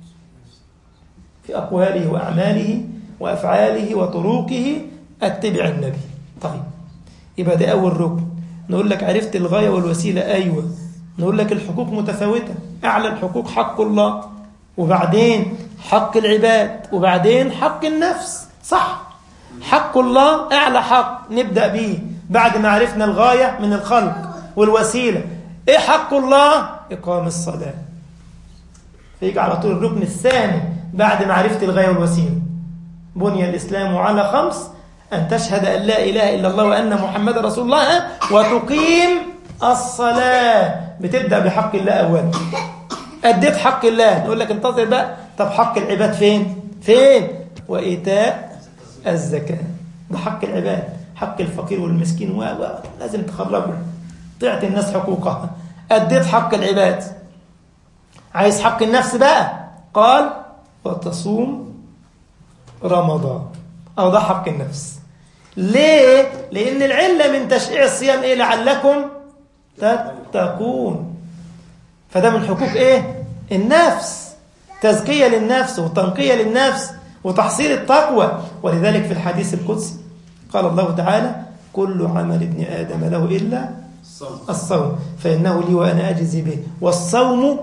في أقواله وأعماله وأفعاله وطرقه أتبع النبي طيب يبقى ده أول ركن نقول لك عرفت الغاية والوسيلة أيوة نقول لك الحقوق متفاوتة أعلى الحقوق حق الله وبعدين حق العباد وبعدين حق النفس صح حق الله أعلى حق نبدأ به بعد ما عرفنا الغاية من الخلق والوسيلة إيه حق الله إقام الصلاة فيجي على طول الركن الثاني بعد ما عرفت الغاية والوسيلة بني الإسلام على خمس أن تشهد أن لا إله إلا الله وأن محمد رسول الله وتقيم الصلاة بتبدأ بحق الله أولا أديت حق الله نقول لك انتظر بقى طب حق العباد فين فين وإيتاء الزكاة ده حق العباد حق الفقير والمسكين و لازم تخرجه تعطي الناس حقوقها أديت حق العباد عايز حق النفس بقى قال وتصوم رمضان أو ده حق النفس ليه؟ لأن العلة من تشريع الصيام إيه لعلكم تتقون فده من حقوق إيه؟ النفس تزكية للنفس وتنقية للنفس وتحصيل التقوى ولذلك في الحديث القدسي قال الله تعالى كل عمل ابن آدم له إلا الصوم فإنه لي وأنا أجزي به والصوم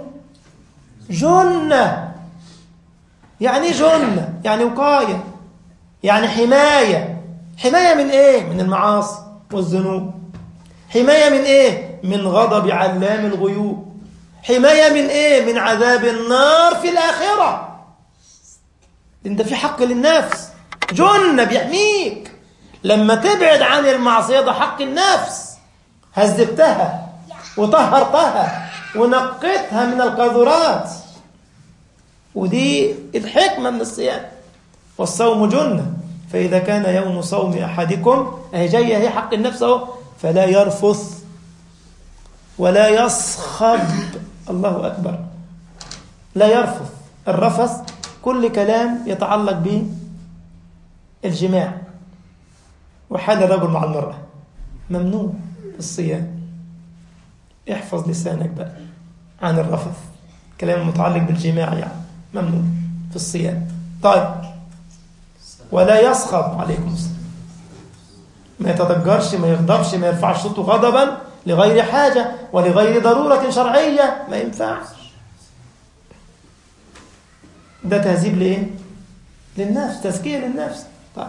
جنة يعني جنة يعني وقاية يعني حماية حماية من إيه؟ من المعاصي والذنوب حماية من إيه؟ من غضب علام الغيوب حماية من إيه؟ من عذاب النار في الآخرة انت في حق للنفس جنة بيحميك لما تبعد عن المعصية ده حق النفس هذبتها وطهرتها ونقيتها من القاذورات ودي الحكمة من الصيام والصوم جنة فإذا كان يوم صوم أحدكم أهي جاية هي حق النفس أهو فلا يرفث ولا يصخب الله أكبر لا يرفث الرفث كل كلام يتعلق به الجماع وحال الرجل مع المرأة ممنوع في الصيام احفظ لسانك بقى عن الرفث كلام المتعلق بالجماع يعني ممنوع في الصيام طيب ولا يصخب عليكم السلام ما يتضجرش ما يغضبش ما يرفعش صوته غضبا لغير حاجة ولغير ضرورة شرعية ما ينفعش ده تهذيب لإيه؟ للنفس تزكية للنفس طيب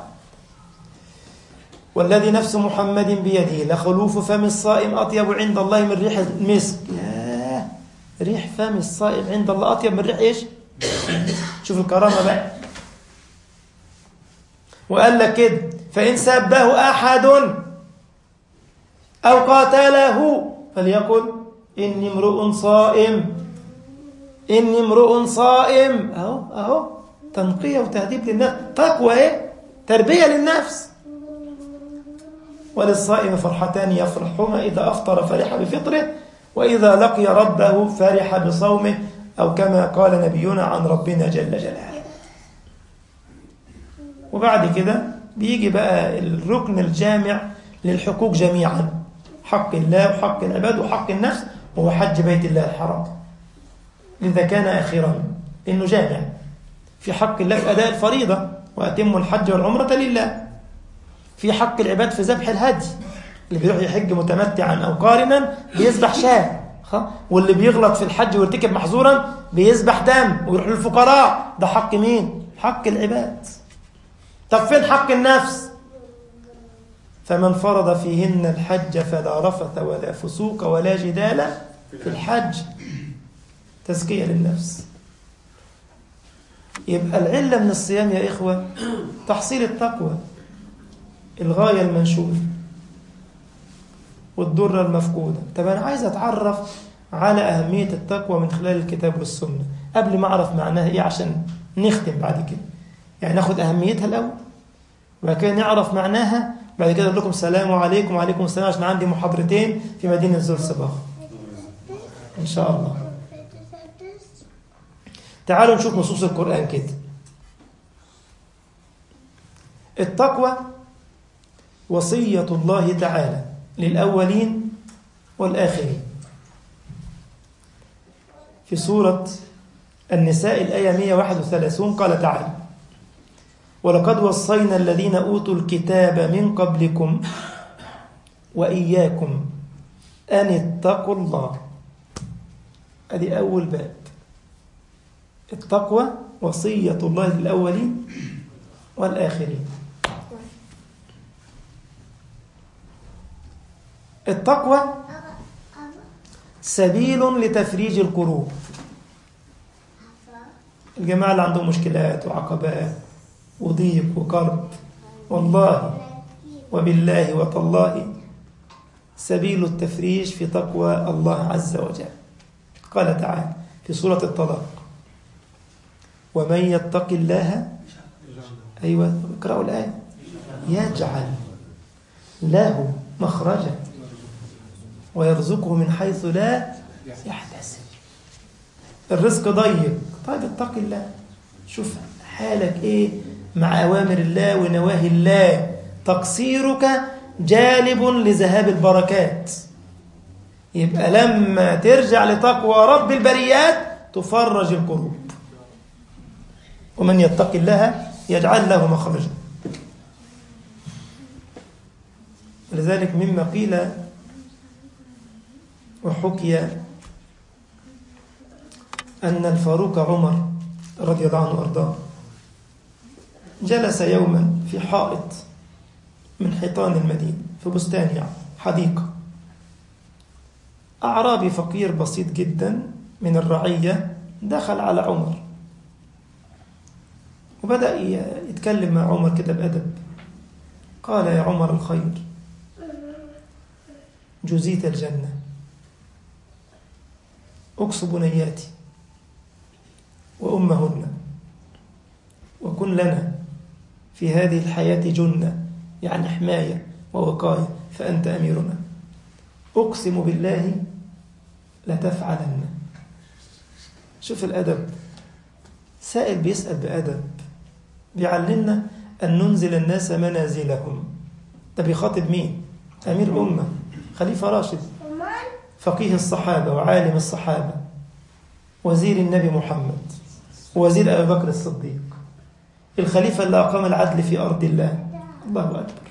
والذي نفس محمد بيده لخلوف فم الصائم أطيب عند الله من ريح المسك ياه ريح فم الصائم عند الله أطيب من ريح إيش شوف الكرامة بقى وقال لك كده فإن سبه أحد أو قاتله فليقل إني امرؤ صائم إني امرؤ صائم أهو أهو تنقية وتهذيب للنفس تقوى إيه تربية للنفس وللصائم فرحتان يفرحهما إذا أفطر فرح بفطره وإذا لقي ربه فرح بصومه أو كما قال نبينا عن ربنا جل جلاله وبعد كده بيجي بقى الركن الجامع للحقوق جميعا حق الله وحق العباد وحق النفس وهو حج بيت الله الحرام لذا كان أخيرا إنه جامع في حق الله في أداء الفريضة وأتم الحج والعمرة لله في حق العباد في ذبح الهدي اللي بيروح يحج متمتعا أو قارنا بيذبح شاه واللي بيغلط في الحج ويرتكب محظورا بيذبح دم ويروح للفقراء ده حق مين؟ حق العباد طب فين حق النفس؟ فمن فرض فيهن الحج فلا رفث ولا فسوق ولا جدال في الحج تزكية للنفس يبقى العلة من الصيام يا إخوة تحصيل التقوى الغاية المنشودة والضرة المفقودة طب أنا عايز أتعرف على أهمية التقوى من خلال الكتاب والسنة قبل ما أعرف معناها إيه عشان نختم بعد كده يعني ناخد أهميتها الأول وبعد كده نعرف معناها بعد كده أقول لكم السلام عليكم وعليكم السلام عشان عندي محاضرتين في مدينة زور صباح إن شاء الله تعالوا نشوف نصوص القرآن كده التقوى وصية الله تعالى للأولين والآخرين في سورة النساء الآية 131 قال تعالى ولقد وصينا الذين أوتوا الكتاب من قبلكم وإياكم أن اتقوا الله هذه أول باب التقوى وصية الله للأولين والآخرين التقوى سبيل لتفريج الكروب الجماعة اللي عندهم مشكلات وعقبات وضيق وكرب والله وبالله وتالله سبيل التفريج في تقوى الله عز وجل قال تعالى في سورة الطلاق ومن يتق الله أيوة اقرأوا الآية يجعل له مخرجا ويرزقه من حيث لا يحتسب الرزق ضيق طيب اتق الله شوف حالك ايه مع أوامر الله ونواهي الله تقصيرك جالب لذهاب البركات يبقى لما ترجع لتقوى رب البريات تفرج الكروب ومن يتق الله يجعل له مخرجا لذلك مما قيل وحكي أن الفاروق عمر رضي الله عنه وأرضاه جلس يوما في حائط من حيطان المدينة في بستان يعني حديقة أعرابي فقير بسيط جدا من الرعية دخل على عمر وبدأ يتكلم مع عمر كده بأدب قال يا عمر الخير جزيت الجنة أقص بنياتي وأمهن وكن لنا في هذه الحياة جنة يعني حماية ووقاية فأنت أميرنا أقسم بالله لتفعلن شوف الأدب سائل بيسأل بأدب بيعلمنا أن ننزل الناس منازلهم ده بيخاطب مين؟ أمير أمة خليفة راشد فقيه الصحابة وعالم الصحابة وزير النبي محمد وزير أبي بكر الصديق الخليفة اللي أقام العدل في أرض الله الله أكبر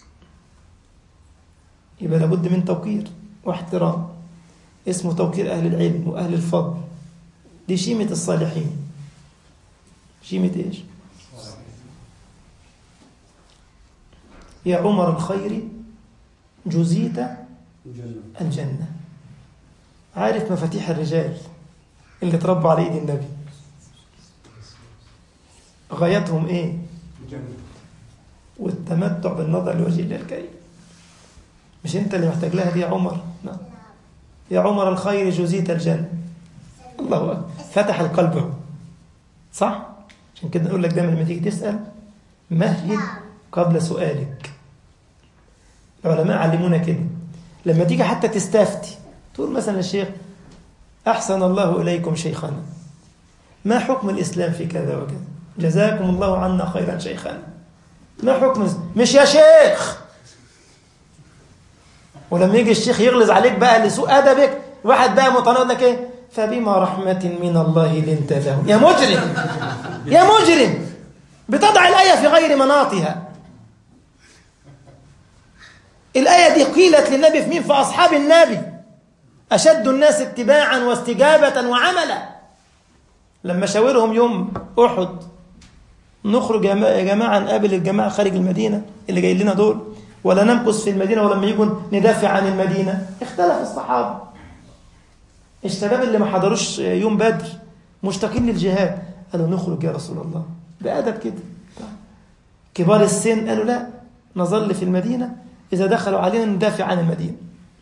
يبقى لابد من توقير واحترام اسمه توقير أهل العلم وأهل الفضل دي شيمة الصالحين شيمة إيش يا عمر الخير جزيت الجنة عارف مفاتيح الرجال اللي تربوا على ايد النبي غايتهم ايه والتمتع بالنظر لوجه الله الكريم مش انت اللي محتاج لها دي يا عمر نعم يا عمر الخير جزيت الجنة الله أكبر فتح القلب هو صح عشان كده نقول لك دايما لما تيجي تسأل مهل قبل سؤالك العلماء علمونا كده لما تيجي حتى تستفتي تقول مثلا الشيخ أحسن الله إليكم شيخنا ما حكم الإسلام في كذا وكذا جزاكم الله عنا خيرا شيخنا ما حكم مش يا شيخ ولما يجي الشيخ يغلظ عليك بقى لسوء أدبك واحد بقى متناول لك إيه فبما رحمة من الله لنت له يا مجرم يا مجرم بتضع الآية في غير مناطها الآية دي قيلت للنبي في مين في أصحاب النبي أشد الناس اتباعا واستجابة وعملا لما شاورهم يوم أحد نخرج يا جماعة نقابل الجماعة خارج المدينة اللي جايين لنا دول ولا نمكث في المدينة ولما يجوا ندافع عن المدينة اختلف الصحابة الشباب اللي ما حضروش يوم بدر مشتاقين للجهاد قالوا نخرج يا رسول الله بأدب كده كبار السن قالوا لا نظل في المدينة إذا دخلوا علينا ندافع عن المدينة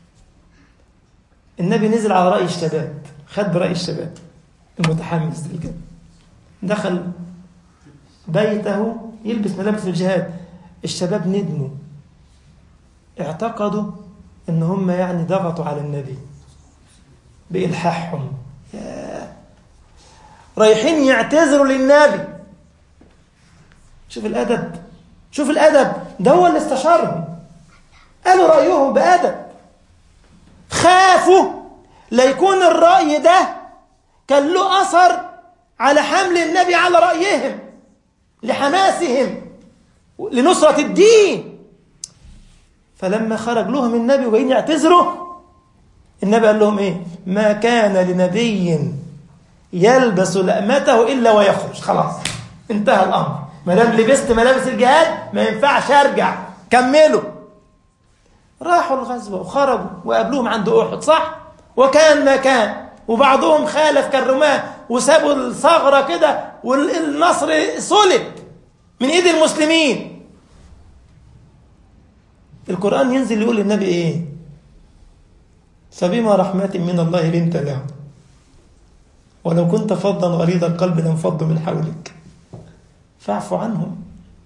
النبي نزل على رأي الشباب خد برأي الشباب المتحمس للجهاد دخل بيته يلبس ملابس الجهاد الشباب ندموا اعتقدوا ان هم يعني ضغطوا على النبي بإلحاحهم رايحين يعتذروا للنبي شوف الأدب شوف الأدب ده هو اللي استشارهم قالوا رأيهم بأدب خافوا ليكون الرأي ده كان له أثر على حمل النبي على رأيهم لحماسهم لنصرة الدين فلما خرج لهم النبي وجايين يعتذروا النبي قال لهم ايه ما كان لنبي يلبس لأمته إلا ويخرج خلاص انتهى الأمر ما دام لبست ملابس الجهاد ما ينفعش أرجع كملوا راحوا الغزوة وخرجوا وقابلوهم عند أحد صح وكان ما كان وبعضهم خالف كالرماة وسابوا الثغرة كده والنصر صلب من ايد المسلمين القرآن ينزل يقول للنبي ايه فبما رحمة من الله لنت له ولو كنت فظا غليظ القلب لانفضوا من حولك فاعف عنهم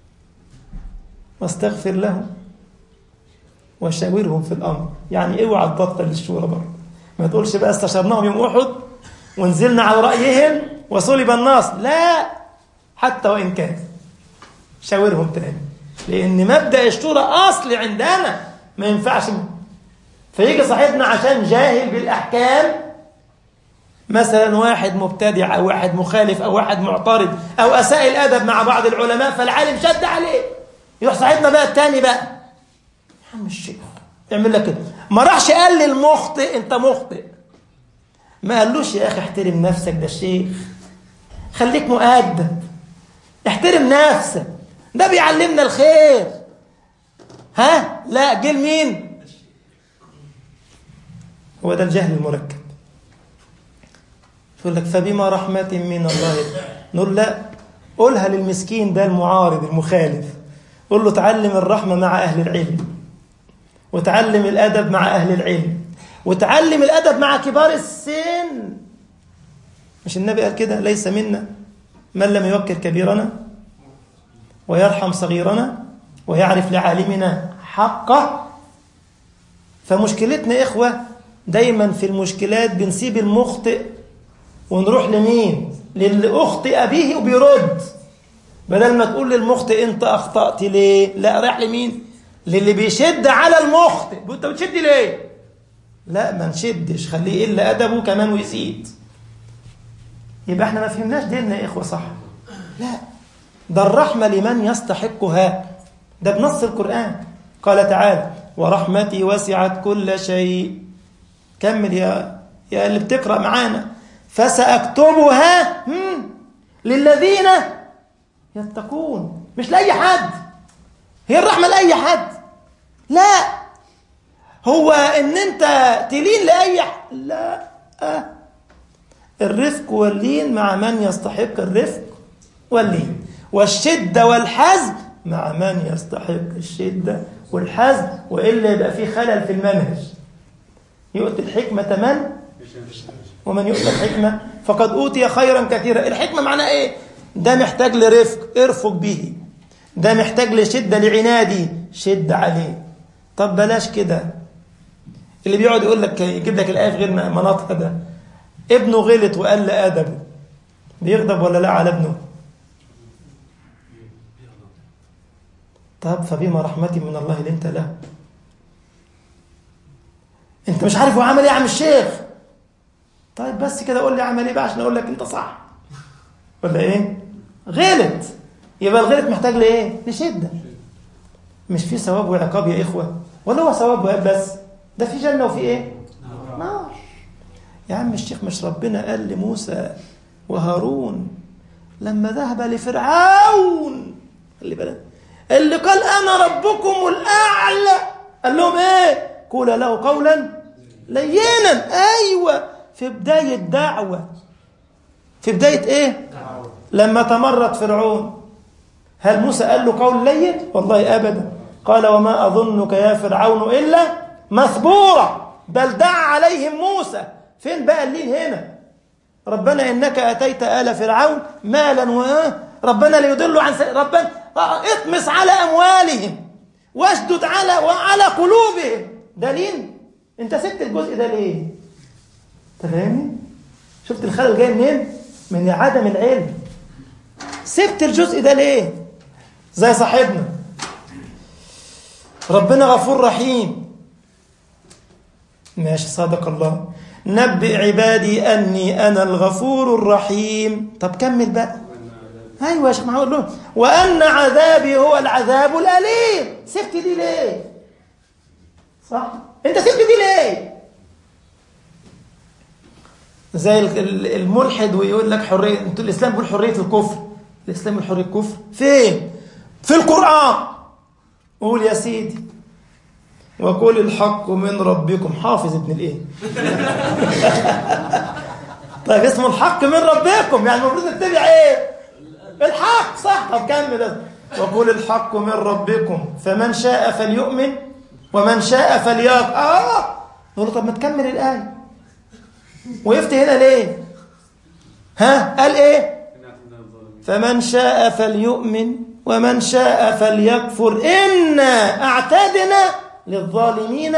واستغفر لهم وشاورهم في الامر يعني اوعى تبطل الشورى برضه ما تقولش بقى استشرناهم يوم احد ونزلنا على رايهم وصلب الناس لا حتى وان كان شاورهم تاني لان مبدا الشورى اصلي عندنا ما ينفعش فيجي صاحبنا عشان جاهل بالاحكام مثلا واحد مبتدع او واحد مخالف او واحد معترض او اساء الادب مع بعض العلماء فالعالم شد عليه يروح صاحبنا بقى التاني بقى يا عم الشيخ يعمل لك كده ما راحش قال للمخطئ انت مخطئ ما قالوش يا اخي احترم نفسك ده الشيخ خليك مؤدب احترم نفسك ده بيعلمنا الخير ها لا جه لمين هو ده الجهل المركب يقول لك فبما رحمة من الله نقول لا قولها للمسكين ده المعارض المخالف قول له تعلم الرحمة مع أهل العلم وتعلم الأدب مع أهل العلم وتعلم الأدب مع كبار السن مش النبي قال كده ليس منا من لم يوكر كبيرنا ويرحم صغيرنا ويعرف لعالمنا حقه فمشكلتنا إخوة دايما في المشكلات بنسيب المخطئ ونروح لمين للي أخطئ به وبيرد بدل ما تقول للمخطئ أنت أخطأت ليه لا رايح لمين للي بيشد على المخطئ انت بتشد ليه لا ما نشدش خليه يقل ادبه كمان ويزيد يبقى احنا ما فهمناش ديننا يا اخوه صح لا ده الرحمه لمن يستحقها ده بنص القران قال تعالى ورحمتي وسعت كل شيء كمل يا يا اللي بتقرا معانا فساكتبها للذين يتقون مش لاي حد هي الرحمه لاي حد لا هو ان انت تلين لاي حد لا أه. الرفق واللين مع من يستحق الرفق واللين والشده والحزم مع من يستحق الشده والحزم وإلا يبقى في خلل في المنهج يؤتي الحكمة من ومن يؤتى الحكمة فقد أوتي خيرا كثيرا الحكمة معناها إيه ده محتاج لرفق ارفق به ده محتاج لشدة لعنادي شد عليه طب بلاش كده اللي بيقعد يقول لك يجيب لك الآية في غير مناطها ده ابنه غلط وقال أدبه بيغضب ولا لا على ابنه طب فبما رحمة من الله لنت له انت مش عارف هو عمل ايه يا عم الشيخ طيب بس كده قول لي عمل ايه بقى عشان اقول لك انت صح ولا ايه غلط يبقى الغلط محتاج لايه لشده مش في ثواب وعقاب يا اخوه ولا هو ثواب وعقاب بس ده في جنه وفي ايه نار يا عم الشيخ مش ربنا قال لموسى وهارون لما ذهب لفرعون خلي بالك اللي قال انا ربكم الاعلى قال لهم ايه قول له قولا لينا ايوه في بدايه دعوه في بدايه ايه لما تمرد فرعون هل موسى قال له قول لين والله ابدا قال وما اظنك يا فرعون الا مثبورا بل دعا عليهم موسى فين بقى اللين هنا ربنا انك اتيت ال فرعون مالا و ربنا ليضلوا عن س... ربنا اطمس على اموالهم واشدد على وعلى قلوبهم ده لين انت سبت الجزء ده ليه انت فاهمني شفت الخلل جاي منين من عدم العلم سبت الجزء ده ليه زي صاحبنا ربنا غفور رحيم ماشي صادق الله نبئ عبادي أني أنا الغفور الرحيم طب كمل بقى أيوة يا شيخ محمد له وأن عذابي هو العذاب الأليم سبت دي ليه صح أنت سبت دي ليه زي الملحد ويقول لك حرية انتوا الإسلام بيقول حرية الكفر الإسلام بيقول حرية الكفر فين في القرآن قول يا سيدي وقل الحق من ربكم حافظ ابن الايه طيب اسمه الحق من ربكم يعني المفروض نتبع ايه الحق صح طب كمل وقل الحق من ربكم فمن شاء فليؤمن ومن شاء فليكفر اه نقول طب ما تكمل الايه وقفت هنا ليه ها قال ايه فمن شاء فليؤمن ومن شاء فليكفر إنا أعتدنا للظالمين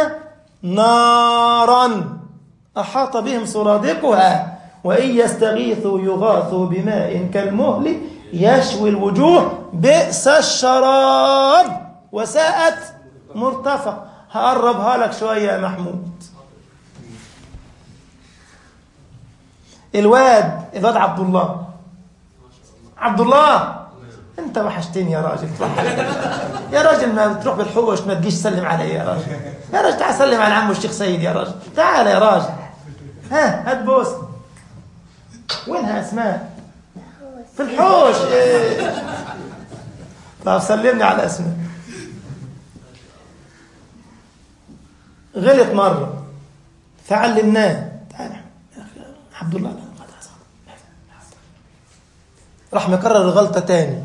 نارا أحاط بهم سرادقها وإن يستغيثوا يغاثوا بماء كالمهل يشوي الوجوه بئس الشراب وساءت مرتفق هقربها لك شوية يا محمود الواد الواد عبد الله عبد الله انت وحشتني يا راجل يا راجل ما بتروح بالحوش ما تجيش تسلم علي يا راجل يا راجل تعال سلم على عمو الشيخ سيد يا راجل تعال يا راجل ها هات بوس وينها اسماء في الحوش ايه. طب سلمني على اسماء غلط مره فعلمناه تعال عبد الله راح مكرر الغلطة تاني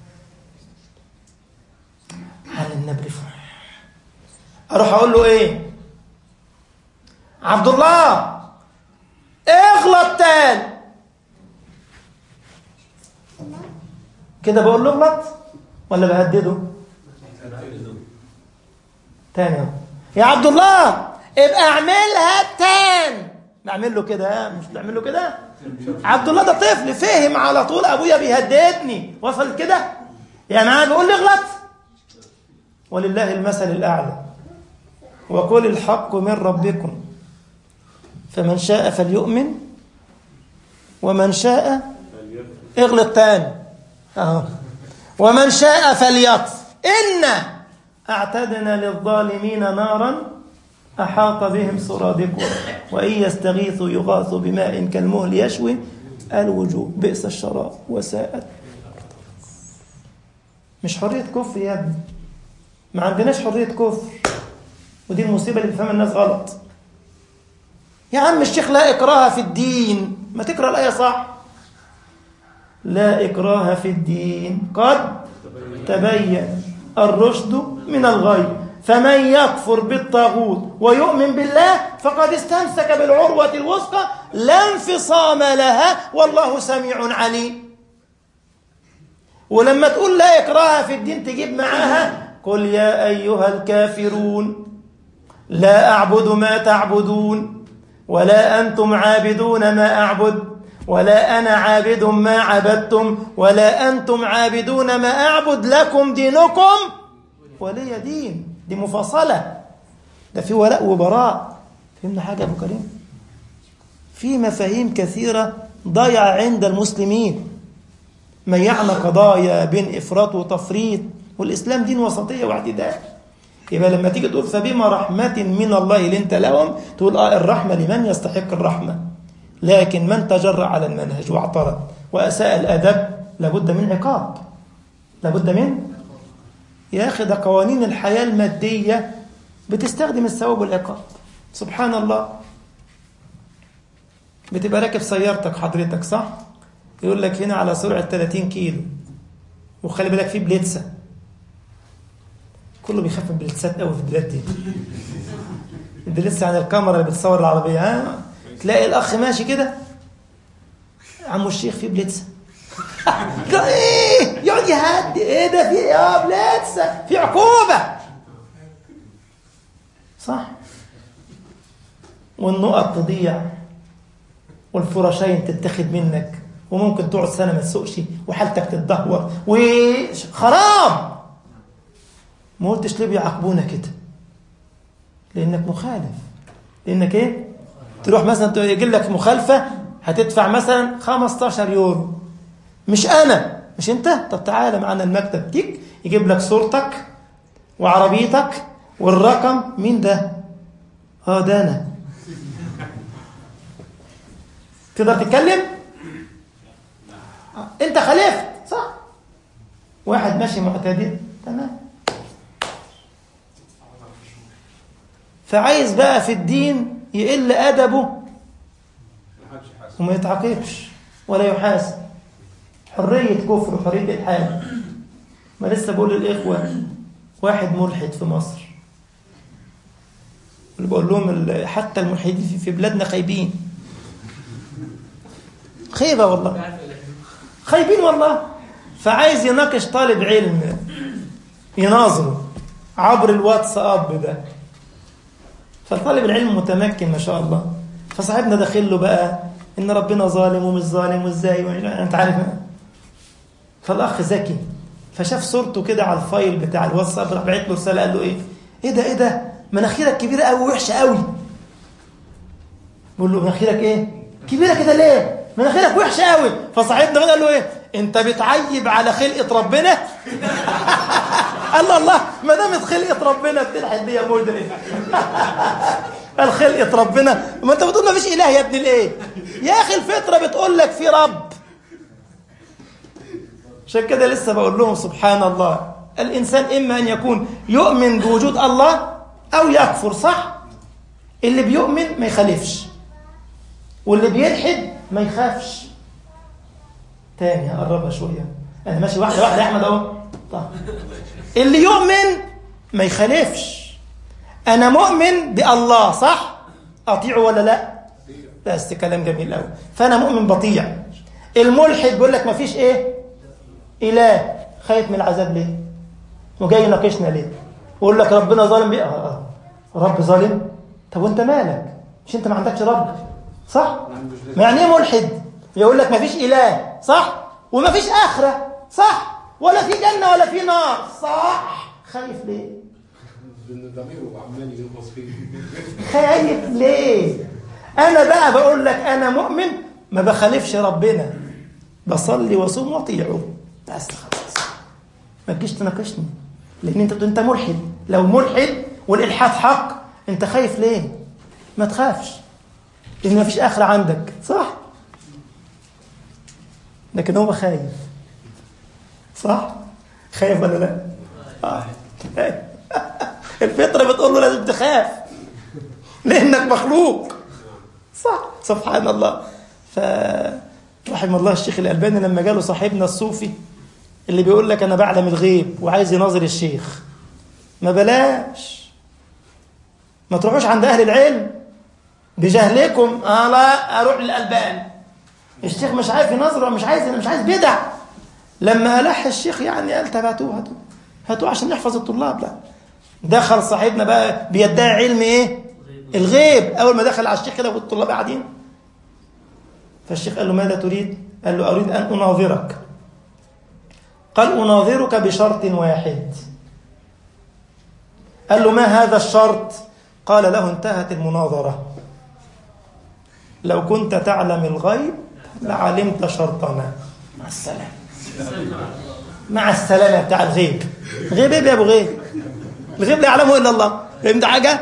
على النبل اروح اقول له ايه عبد الله اغلط تاني كده بقول له اغلط ولا بهدده تاني يا عبد الله ابقى اعملها تاني بعمل له كده مش بعمل له كده عبد الله ده طفل فهم على طول ابويا بيهددني وصل كده يعني انا بيقول لي اغلط ولله المثل الاعلى وقل الحق من ربكم فمن شاء فليؤمن ومن شاء اغلط تاني اهو ومن شاء فليكفر إنا أعتدنا للظالمين نارا أحاط بهم سرادقها وإن يستغيثوا يغاثوا بماء كالمهل يشوي الوجوه بئس الشراب وساءت مش حرية كفر يا ابني ما عندناش حرية كفر ودي المصيبة اللي بيفهمها الناس غلط يا عم الشيخ لا إكراه في الدين ما تقرأ الآية صح لا إكراه في الدين قد تبين الرشد من الغي فمن يكفر بالطاغوت ويؤمن بالله فقد استمسك بالعروة الوثقى لا انفصام لها والله سميع عليم ولما تقول لا إكراه في الدين تجيب معاها قل يا أيها الكافرون لا أعبد ما تعبدون ولا أنتم عابدون ما أعبد ولا أنا عابد ما عبدتم ولا أنتم عابدون ما أعبد لكم دينكم ولي دين دي مفاصلة ده في ولاء وبراء فهمنا حاجة أبو كريم في مفاهيم كثيرة ضيع عند المسلمين ميعنا قضايا بين إفراط وتفريط والإسلام دين وسطية واعتدال يبقى لما تيجي تقول فبما رحمة من الله لنت لهم تقول آه الرحمة لمن يستحق الرحمة لكن من تجرأ على المنهج واعترض وأساء الأدب لابد من عقاب لابد من يا أخي ده قوانين الحياة المادية بتستخدم الثواب والعقاب سبحان الله بتبقى راكب سيارتك حضرتك صح يقول لك هنا على سرعة 30 كيلو وخلي بالك في بليتسة كله بيخاف من البليتسات قوي في البلاد دي البليتسة عن الكاميرا اللي بتصور العربية ها تلاقي الأخ ماشي كده عمو الشيخ في بليتسة ايه يقعد يهدي ايه ده في يا بليتسة في عقوبة صح والنقط تضيع والفراشين تتخذ منك وممكن تقعد سنة ما تسوقش وحالتك تتدهور وخراب ما قلتش ليه بيعاقبونا كده لانك مخالف لانك ايه تروح مثلا يجي لك مخالفه هتدفع مثلا 15 يورو مش انا مش انت طب تعالى معانا المكتب تيك يجيب لك صورتك وعربيتك والرقم مين ده اه ده انا تقدر تتكلم انت خالفت صح واحد ماشي معتدل تمام فعايز بقى في الدين يقل أدبه وما يتعاقبش ولا يحاسب حرية كفر وحرية إلحاد ما لسه بقول للإخوة واحد ملحد في مصر اللي بقول لهم حتى الملحدين في بلادنا خايبين خيبة والله خايبين والله فعايز يناقش طالب علم يناظره عبر الواتساب ده فطالب العلم متمكن ما شاء الله فصاحبنا داخل له بقى ان ربنا ظالم ومش ظالم وازاي انت عارف فالاخ ذكي فشاف صورته كده على الفايل بتاع الواتساب راح بعت له رساله قال له ايه ايه ده ايه ده مناخيرك كبيره قوي وحشه قوي بقول له مناخيرك ايه كبيره كده ليه مناخيرك وحشه قوي فصاحبنا قال له ايه انت بتعيب على خلقه ربنا الله الله ما دامت خلقه ربنا بتلحد دي يا مدرك الخلقه ربنا ما انت بتقول ما فيش اله يا ابن الايه يا اخي الفطره بتقول لك في رب عشان كده لسه بقول لهم سبحان الله الانسان اما ان يكون يؤمن بوجود الله او يكفر صح اللي بيؤمن ما يخالفش واللي بيلحد ما يخافش تاني هقربها شويه انا ماشي واحده واحده يا احمد اهو طيب اللي يؤمن ما يخالفش انا مؤمن بالله صح اطيعه ولا لا بس كلام جميل قوي فانا مؤمن بطيع الملحد بيقول لك ما فيش ايه اله خايف من العذاب ليه وجاي يناقشنا ليه ويقول لك ربنا ظالم بيه آه آه. رب ظالم طب وانت مالك مش انت ما عندكش رب صح ما يعني ايه ملحد يقول لك ما فيش اله صح وما فيش اخره صح ولا في جنة ولا في نار صح خايف ليه خايف ليه انا بقى بقول لك انا مؤمن ما بخالفش ربنا بصلي واصوم واطيعه بس خلاص ما تجيش تناقشني لان انت انت ملحد لو ملحد والالحاد حق انت خايف ليه ما تخافش لان ما فيش اخره عندك صح لكن هو خايف صح خايف ولا لا آه. الفطره بتقول له لازم تخاف لانك مخلوق صح سبحان الله ف رحم الله الشيخ الالباني لما جاله صاحبنا الصوفي اللي بيقول لك انا بعلم الغيب وعايز يناظر الشيخ ما بلاش ما تروحوش عند أهل العلم بجهلكم آه لا أروح للألبان الشيخ مش عارف ينظر مش عايز مش عايز بدع لما ألح الشيخ يعني قال طب هاتوه هاتوه هاتوه عشان نحفظ الطلاب لا دخل صاحبنا بقى بيدعي علم ايه الغيب اول ما دخل على الشيخ كده والطلاب قاعدين فالشيخ قال له ماذا تريد قال له اريد ان اناظرك قال اناظرك بشرط واحد قال له ما هذا الشرط قال له انتهت المناظره لو كنت تعلم الغيب لعلمت شرطنا مع السلامه مع السلامه بتاع الغيب غيب ايه يا ابو غيب الغيب لا يعلمه الا الله فهمت حاجه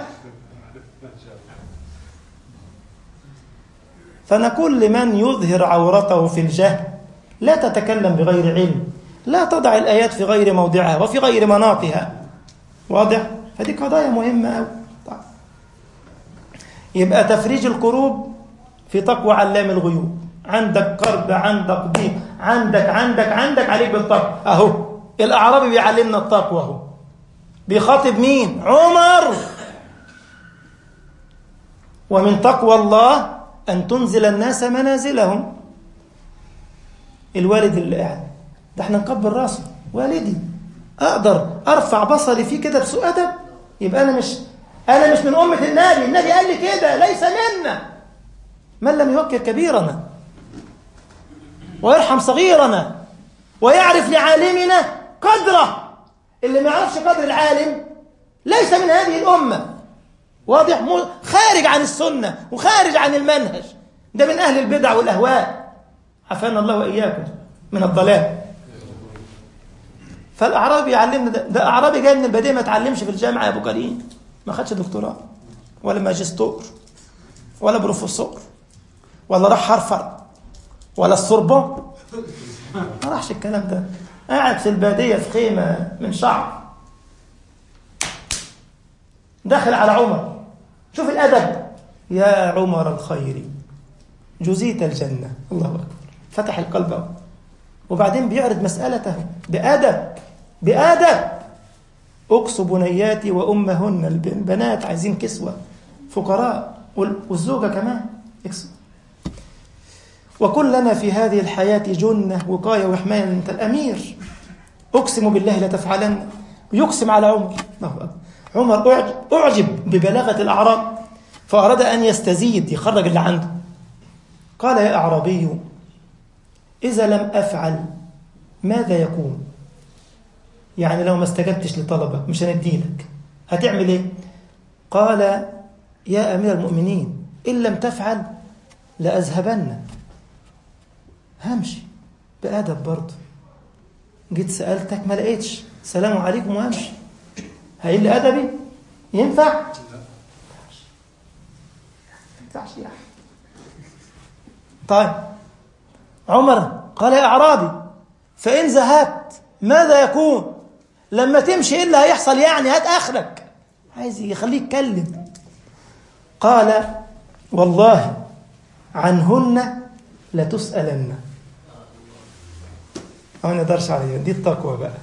فنقول لمن يظهر عورته في الجهل لا تتكلم بغير علم لا تضع الآيات في غير موضعها وفي غير مناطها واضح؟ هذه قضايا مهمة أوي طيب. يبقى تفريج الكروب في تقوى علام الغيوب عندك كرب عندك ضيق عندك عندك عندك عليك بالتقوى أهو الأعرابي بيعلمنا التقوى أهو بيخاطب مين؟ عمر ومن تقوى الله أن تنزل الناس منازلهم الوالد اللي قاعد ده احنا نقبل راسه والدي أقدر أرفع بصري فيه كده بسوء أدب يبقى أنا مش أنا مش من أمة النبي النبي قال لي كده ليس منا من لم يوكل كبيرنا ويرحم صغيرنا ويعرف لعالمنا قدره اللي ما يعرفش قدر العالم ليس من هذه الأمة واضح خارج عن السنة وخارج عن المنهج ده من أهل البدع والأهواء عافانا الله وإياكم من الضلال فالأعرابي يعلمنا ده, ده أعرابي جاي من البدية ما تعلمش في الجامعة يا أبو كريم ما خدش دكتوراه ولا ماجستور ولا بروفيسور ولا راح هارفارد ولا السوربون ما راحش الكلام ده قاعد في البادية في خيمة من شعر دخل على عمر شوف الأدب يا عمر الخير جزيت الجنة الله أكبر فتح القلب وبعدين بيعرض مسألته بأدب بأدب أقصوا بنياتي وأمهن البنات عايزين كسوة فقراء والزوجة كمان اكسوا وكن لنا في هذه الحياة جنة وقاية وحماية أنت الأمير أقسم بالله لتفعلن ويقسم على عمر الله أكبر عمر أعجب, أعجب ببلاغة الأعراب فأراد أن يستزيد يخرج اللي عنده قال يا أعرابي إذا لم أفعل ماذا يكون يعني لو ما استجبتش لطلبك مش هنديلك هتعمل ايه قال يا أمير المؤمنين إن لم تفعل لأذهبن همشي بأدب برضه جيت سألتك ما لقيتش سلام عليكم وامشي هيقول لي أدبي ينفع؟ ينفعش يعني طيب عمر قال يا أعرابي فإن ذهبت ماذا يكون لما تمشي إيه اللي هيحصل يعني هات آخرك عايز يخليه يتكلم قال والله عنهن لتسألن أو ما نقدرش عليها دي التقوى بقى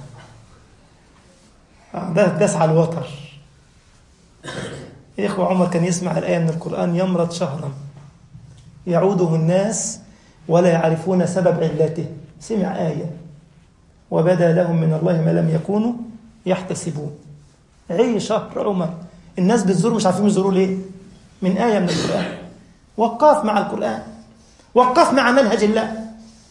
ده داس على الوتر يا إخوة عمر كان يسمع الآية من القرآن يمرض شهرا يعوده الناس ولا يعرفون سبب علته سمع آية وبدا لهم من الله ما لم يكونوا يحتسبون عي شهر عمر الناس بتزوره مش عارفين يزوروه ليه من آية من القرآن وقف مع القرآن وقف مع منهج الله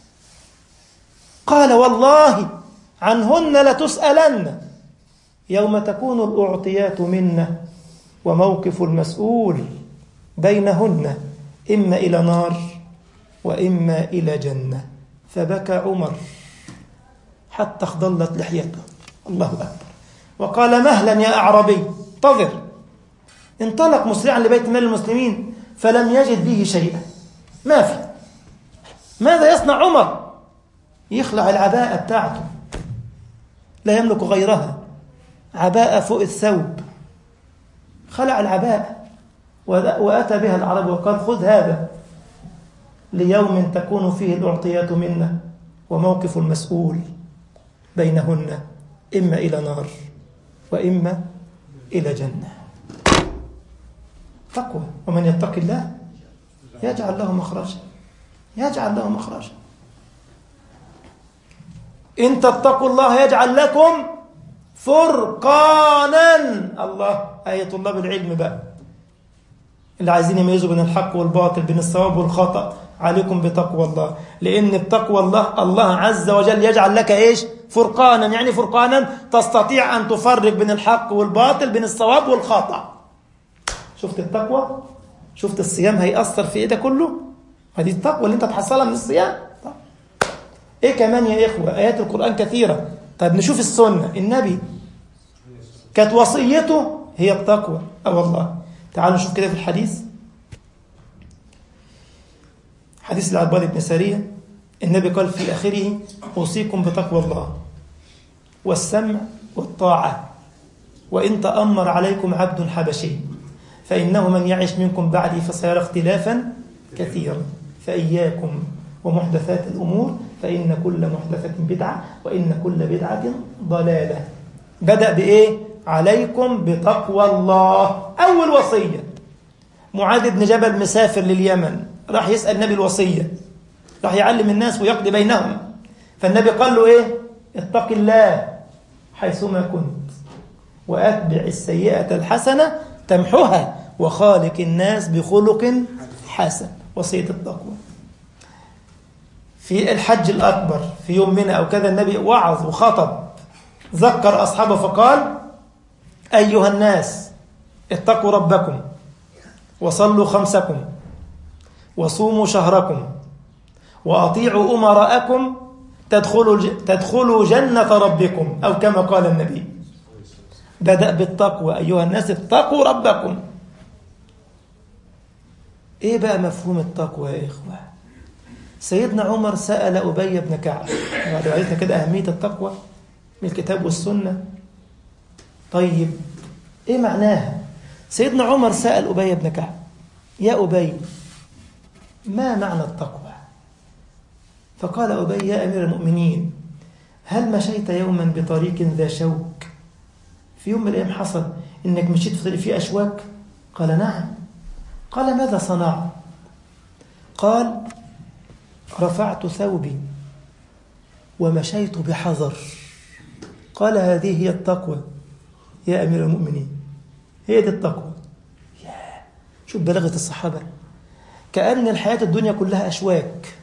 قال والله عنهن لتسألن يوم تكون الأعطيات منا وموقف المسؤول بينهن إما إلى نار وإما إلى جنة فبكى عمر حتى اخضلت لحيته الله أكبر وقال مهلا يا أعربي انتظر انطلق مسرعا لبيت مال المسلمين فلم يجد به شيئا ما في ماذا يصنع عمر يخلع العباءة بتاعته لا يملك غيرها عباءة فوق الثوب خلع العباءة وأتى بها العرب وقال خذ هذا ليوم تكون فيه الأعطيات منا وموقف المسؤول بينهن إما إلى نار وإما إلى جنة تقوى ومن يتق الله يجعل له مخرجا يجعل له مخرجا إن تتقوا الله يجعل لكم فرقانا الله أي طلاب العلم بقى اللي عايزين يميزوا بين الحق والباطل بين الصواب والخطأ عليكم بتقوى الله لأن بتقوى الله الله عز وجل يجعل لك إيش فرقانا يعني فرقانا تستطيع أن تفرق بين الحق والباطل بين الصواب والخطأ شفت التقوى شفت الصيام هيأثر في إيه ده كله هذه التقوى اللي أنت تحصلها من الصيام طيب. إيه كمان يا إخوة آيات القرآن كثيرة طيب نشوف السنة النبي كانت وصيته هي التقوى أه والله تعالوا نشوف كده في الحديث حديث العباد بن سارية النبي قال في آخره أوصيكم بتقوى الله والسمع والطاعة وإن تأمر عليكم عبد حبشي فإنه من يعش منكم بعدي فسيرى اختلافا كثيرا فإياكم ومحدثات الأمور فإن كل محدثة بدعة وإن كل بدعة ضلالة بدأ بإيه؟ عليكم بتقوى الله أول وصية معاذ بن جبل مسافر لليمن راح يسأل النبي الوصية راح يعلم الناس ويقضي بينهم فالنبي قال له إيه اتق الله حيثما كنت وأتبع السيئة الحسنة تمحها وخالق الناس بخلق حسن وصية التقوى في الحج الأكبر في يوم منى أو كذا النبي وعظ وخطب ذكر أصحابه فقال أيها الناس اتقوا ربكم وصلوا خمسكم وصوموا شهركم وأطيعوا أمراءكم تدخلوا تدخلوا جنة ربكم أو كما قال النبي بدأ بالتقوى أيها الناس اتقوا ربكم إيه بقى مفهوم التقوى يا إخوة سيدنا عمر سأل أبي بن كعب بعد عرفنا كده أهمية التقوى من الكتاب والسنة طيب إيه معناها سيدنا عمر سأل أبي بن كعب يا أبي ما معنى التقوى فقال أبي يا أمير المؤمنين هل مشيت يوما بطريق ذا شوك في يوم من الأيام حصل إنك مشيت في طريق فيه أشواك قال نعم قال ماذا صنعت قال رفعت ثوبي ومشيت بحذر قال هذه هي التقوى يا أمير المؤمنين هي دي التقوى يا شوف بلاغة الصحابة كأن الحياة الدنيا كلها أشواك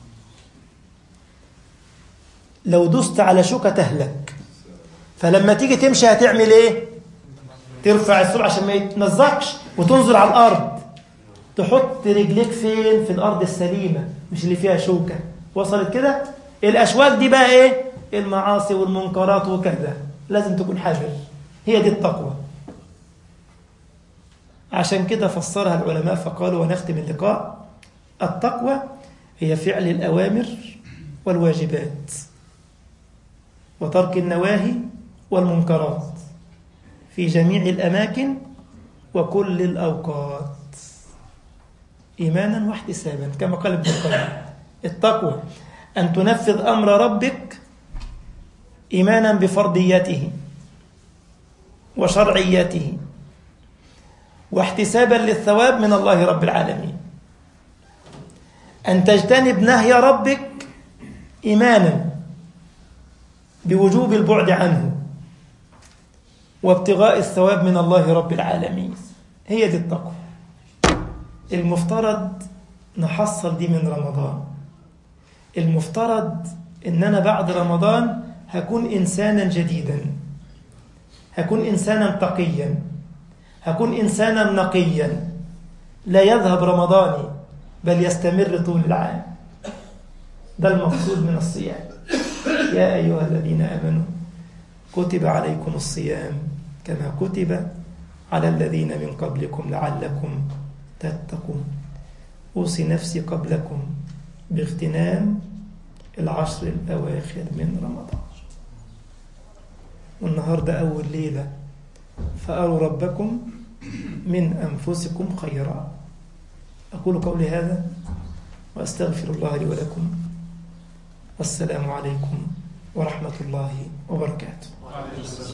لو دست على شوكة تهلك فلما تيجي تمشي هتعمل ايه ترفع السرعة عشان ما يتمزقش وتنزل على الأرض تحط رجليك فين في الأرض السليمة مش اللي فيها شوكة وصلت كده الأشواك دي بقى ايه المعاصي والمنكرات وكذا لازم تكون حذر هي دي التقوى عشان كده فسرها العلماء فقالوا ونختم اللقاء التقوى هي فعل الأوامر والواجبات وترك النواهي والمنكرات في جميع الأماكن وكل الأوقات إيمانا واحتسابا كما قال ابن القيم التقوى أن تنفذ أمر ربك إيمانا بفرضيته وشرعيته واحتسابا للثواب من الله رب العالمين أن تجتنب نهي ربك إيمانا بوجوب البعد عنه وابتغاء الثواب من الله رب العالمين هي دي التقوى المفترض نحصل دي من رمضان المفترض ان انا بعد رمضان هكون انسانا جديدا هكون انسانا تقيا هكون انسانا نقيا لا يذهب رمضاني بل يستمر طول العام ده المقصود من الصيام يا ايها الذين امنوا كتب عليكم الصيام كما كتب على الذين من قبلكم لعلكم تتقون أوصي نفسي قبلكم باغتنام العشر الأواخر من رمضان والنهاردة أول ليلة فأروا ربكم من أنفسكم خيرا أقول قولي هذا وأستغفر الله لي ولكم والسلام عليكم ورحمة الله وبركاته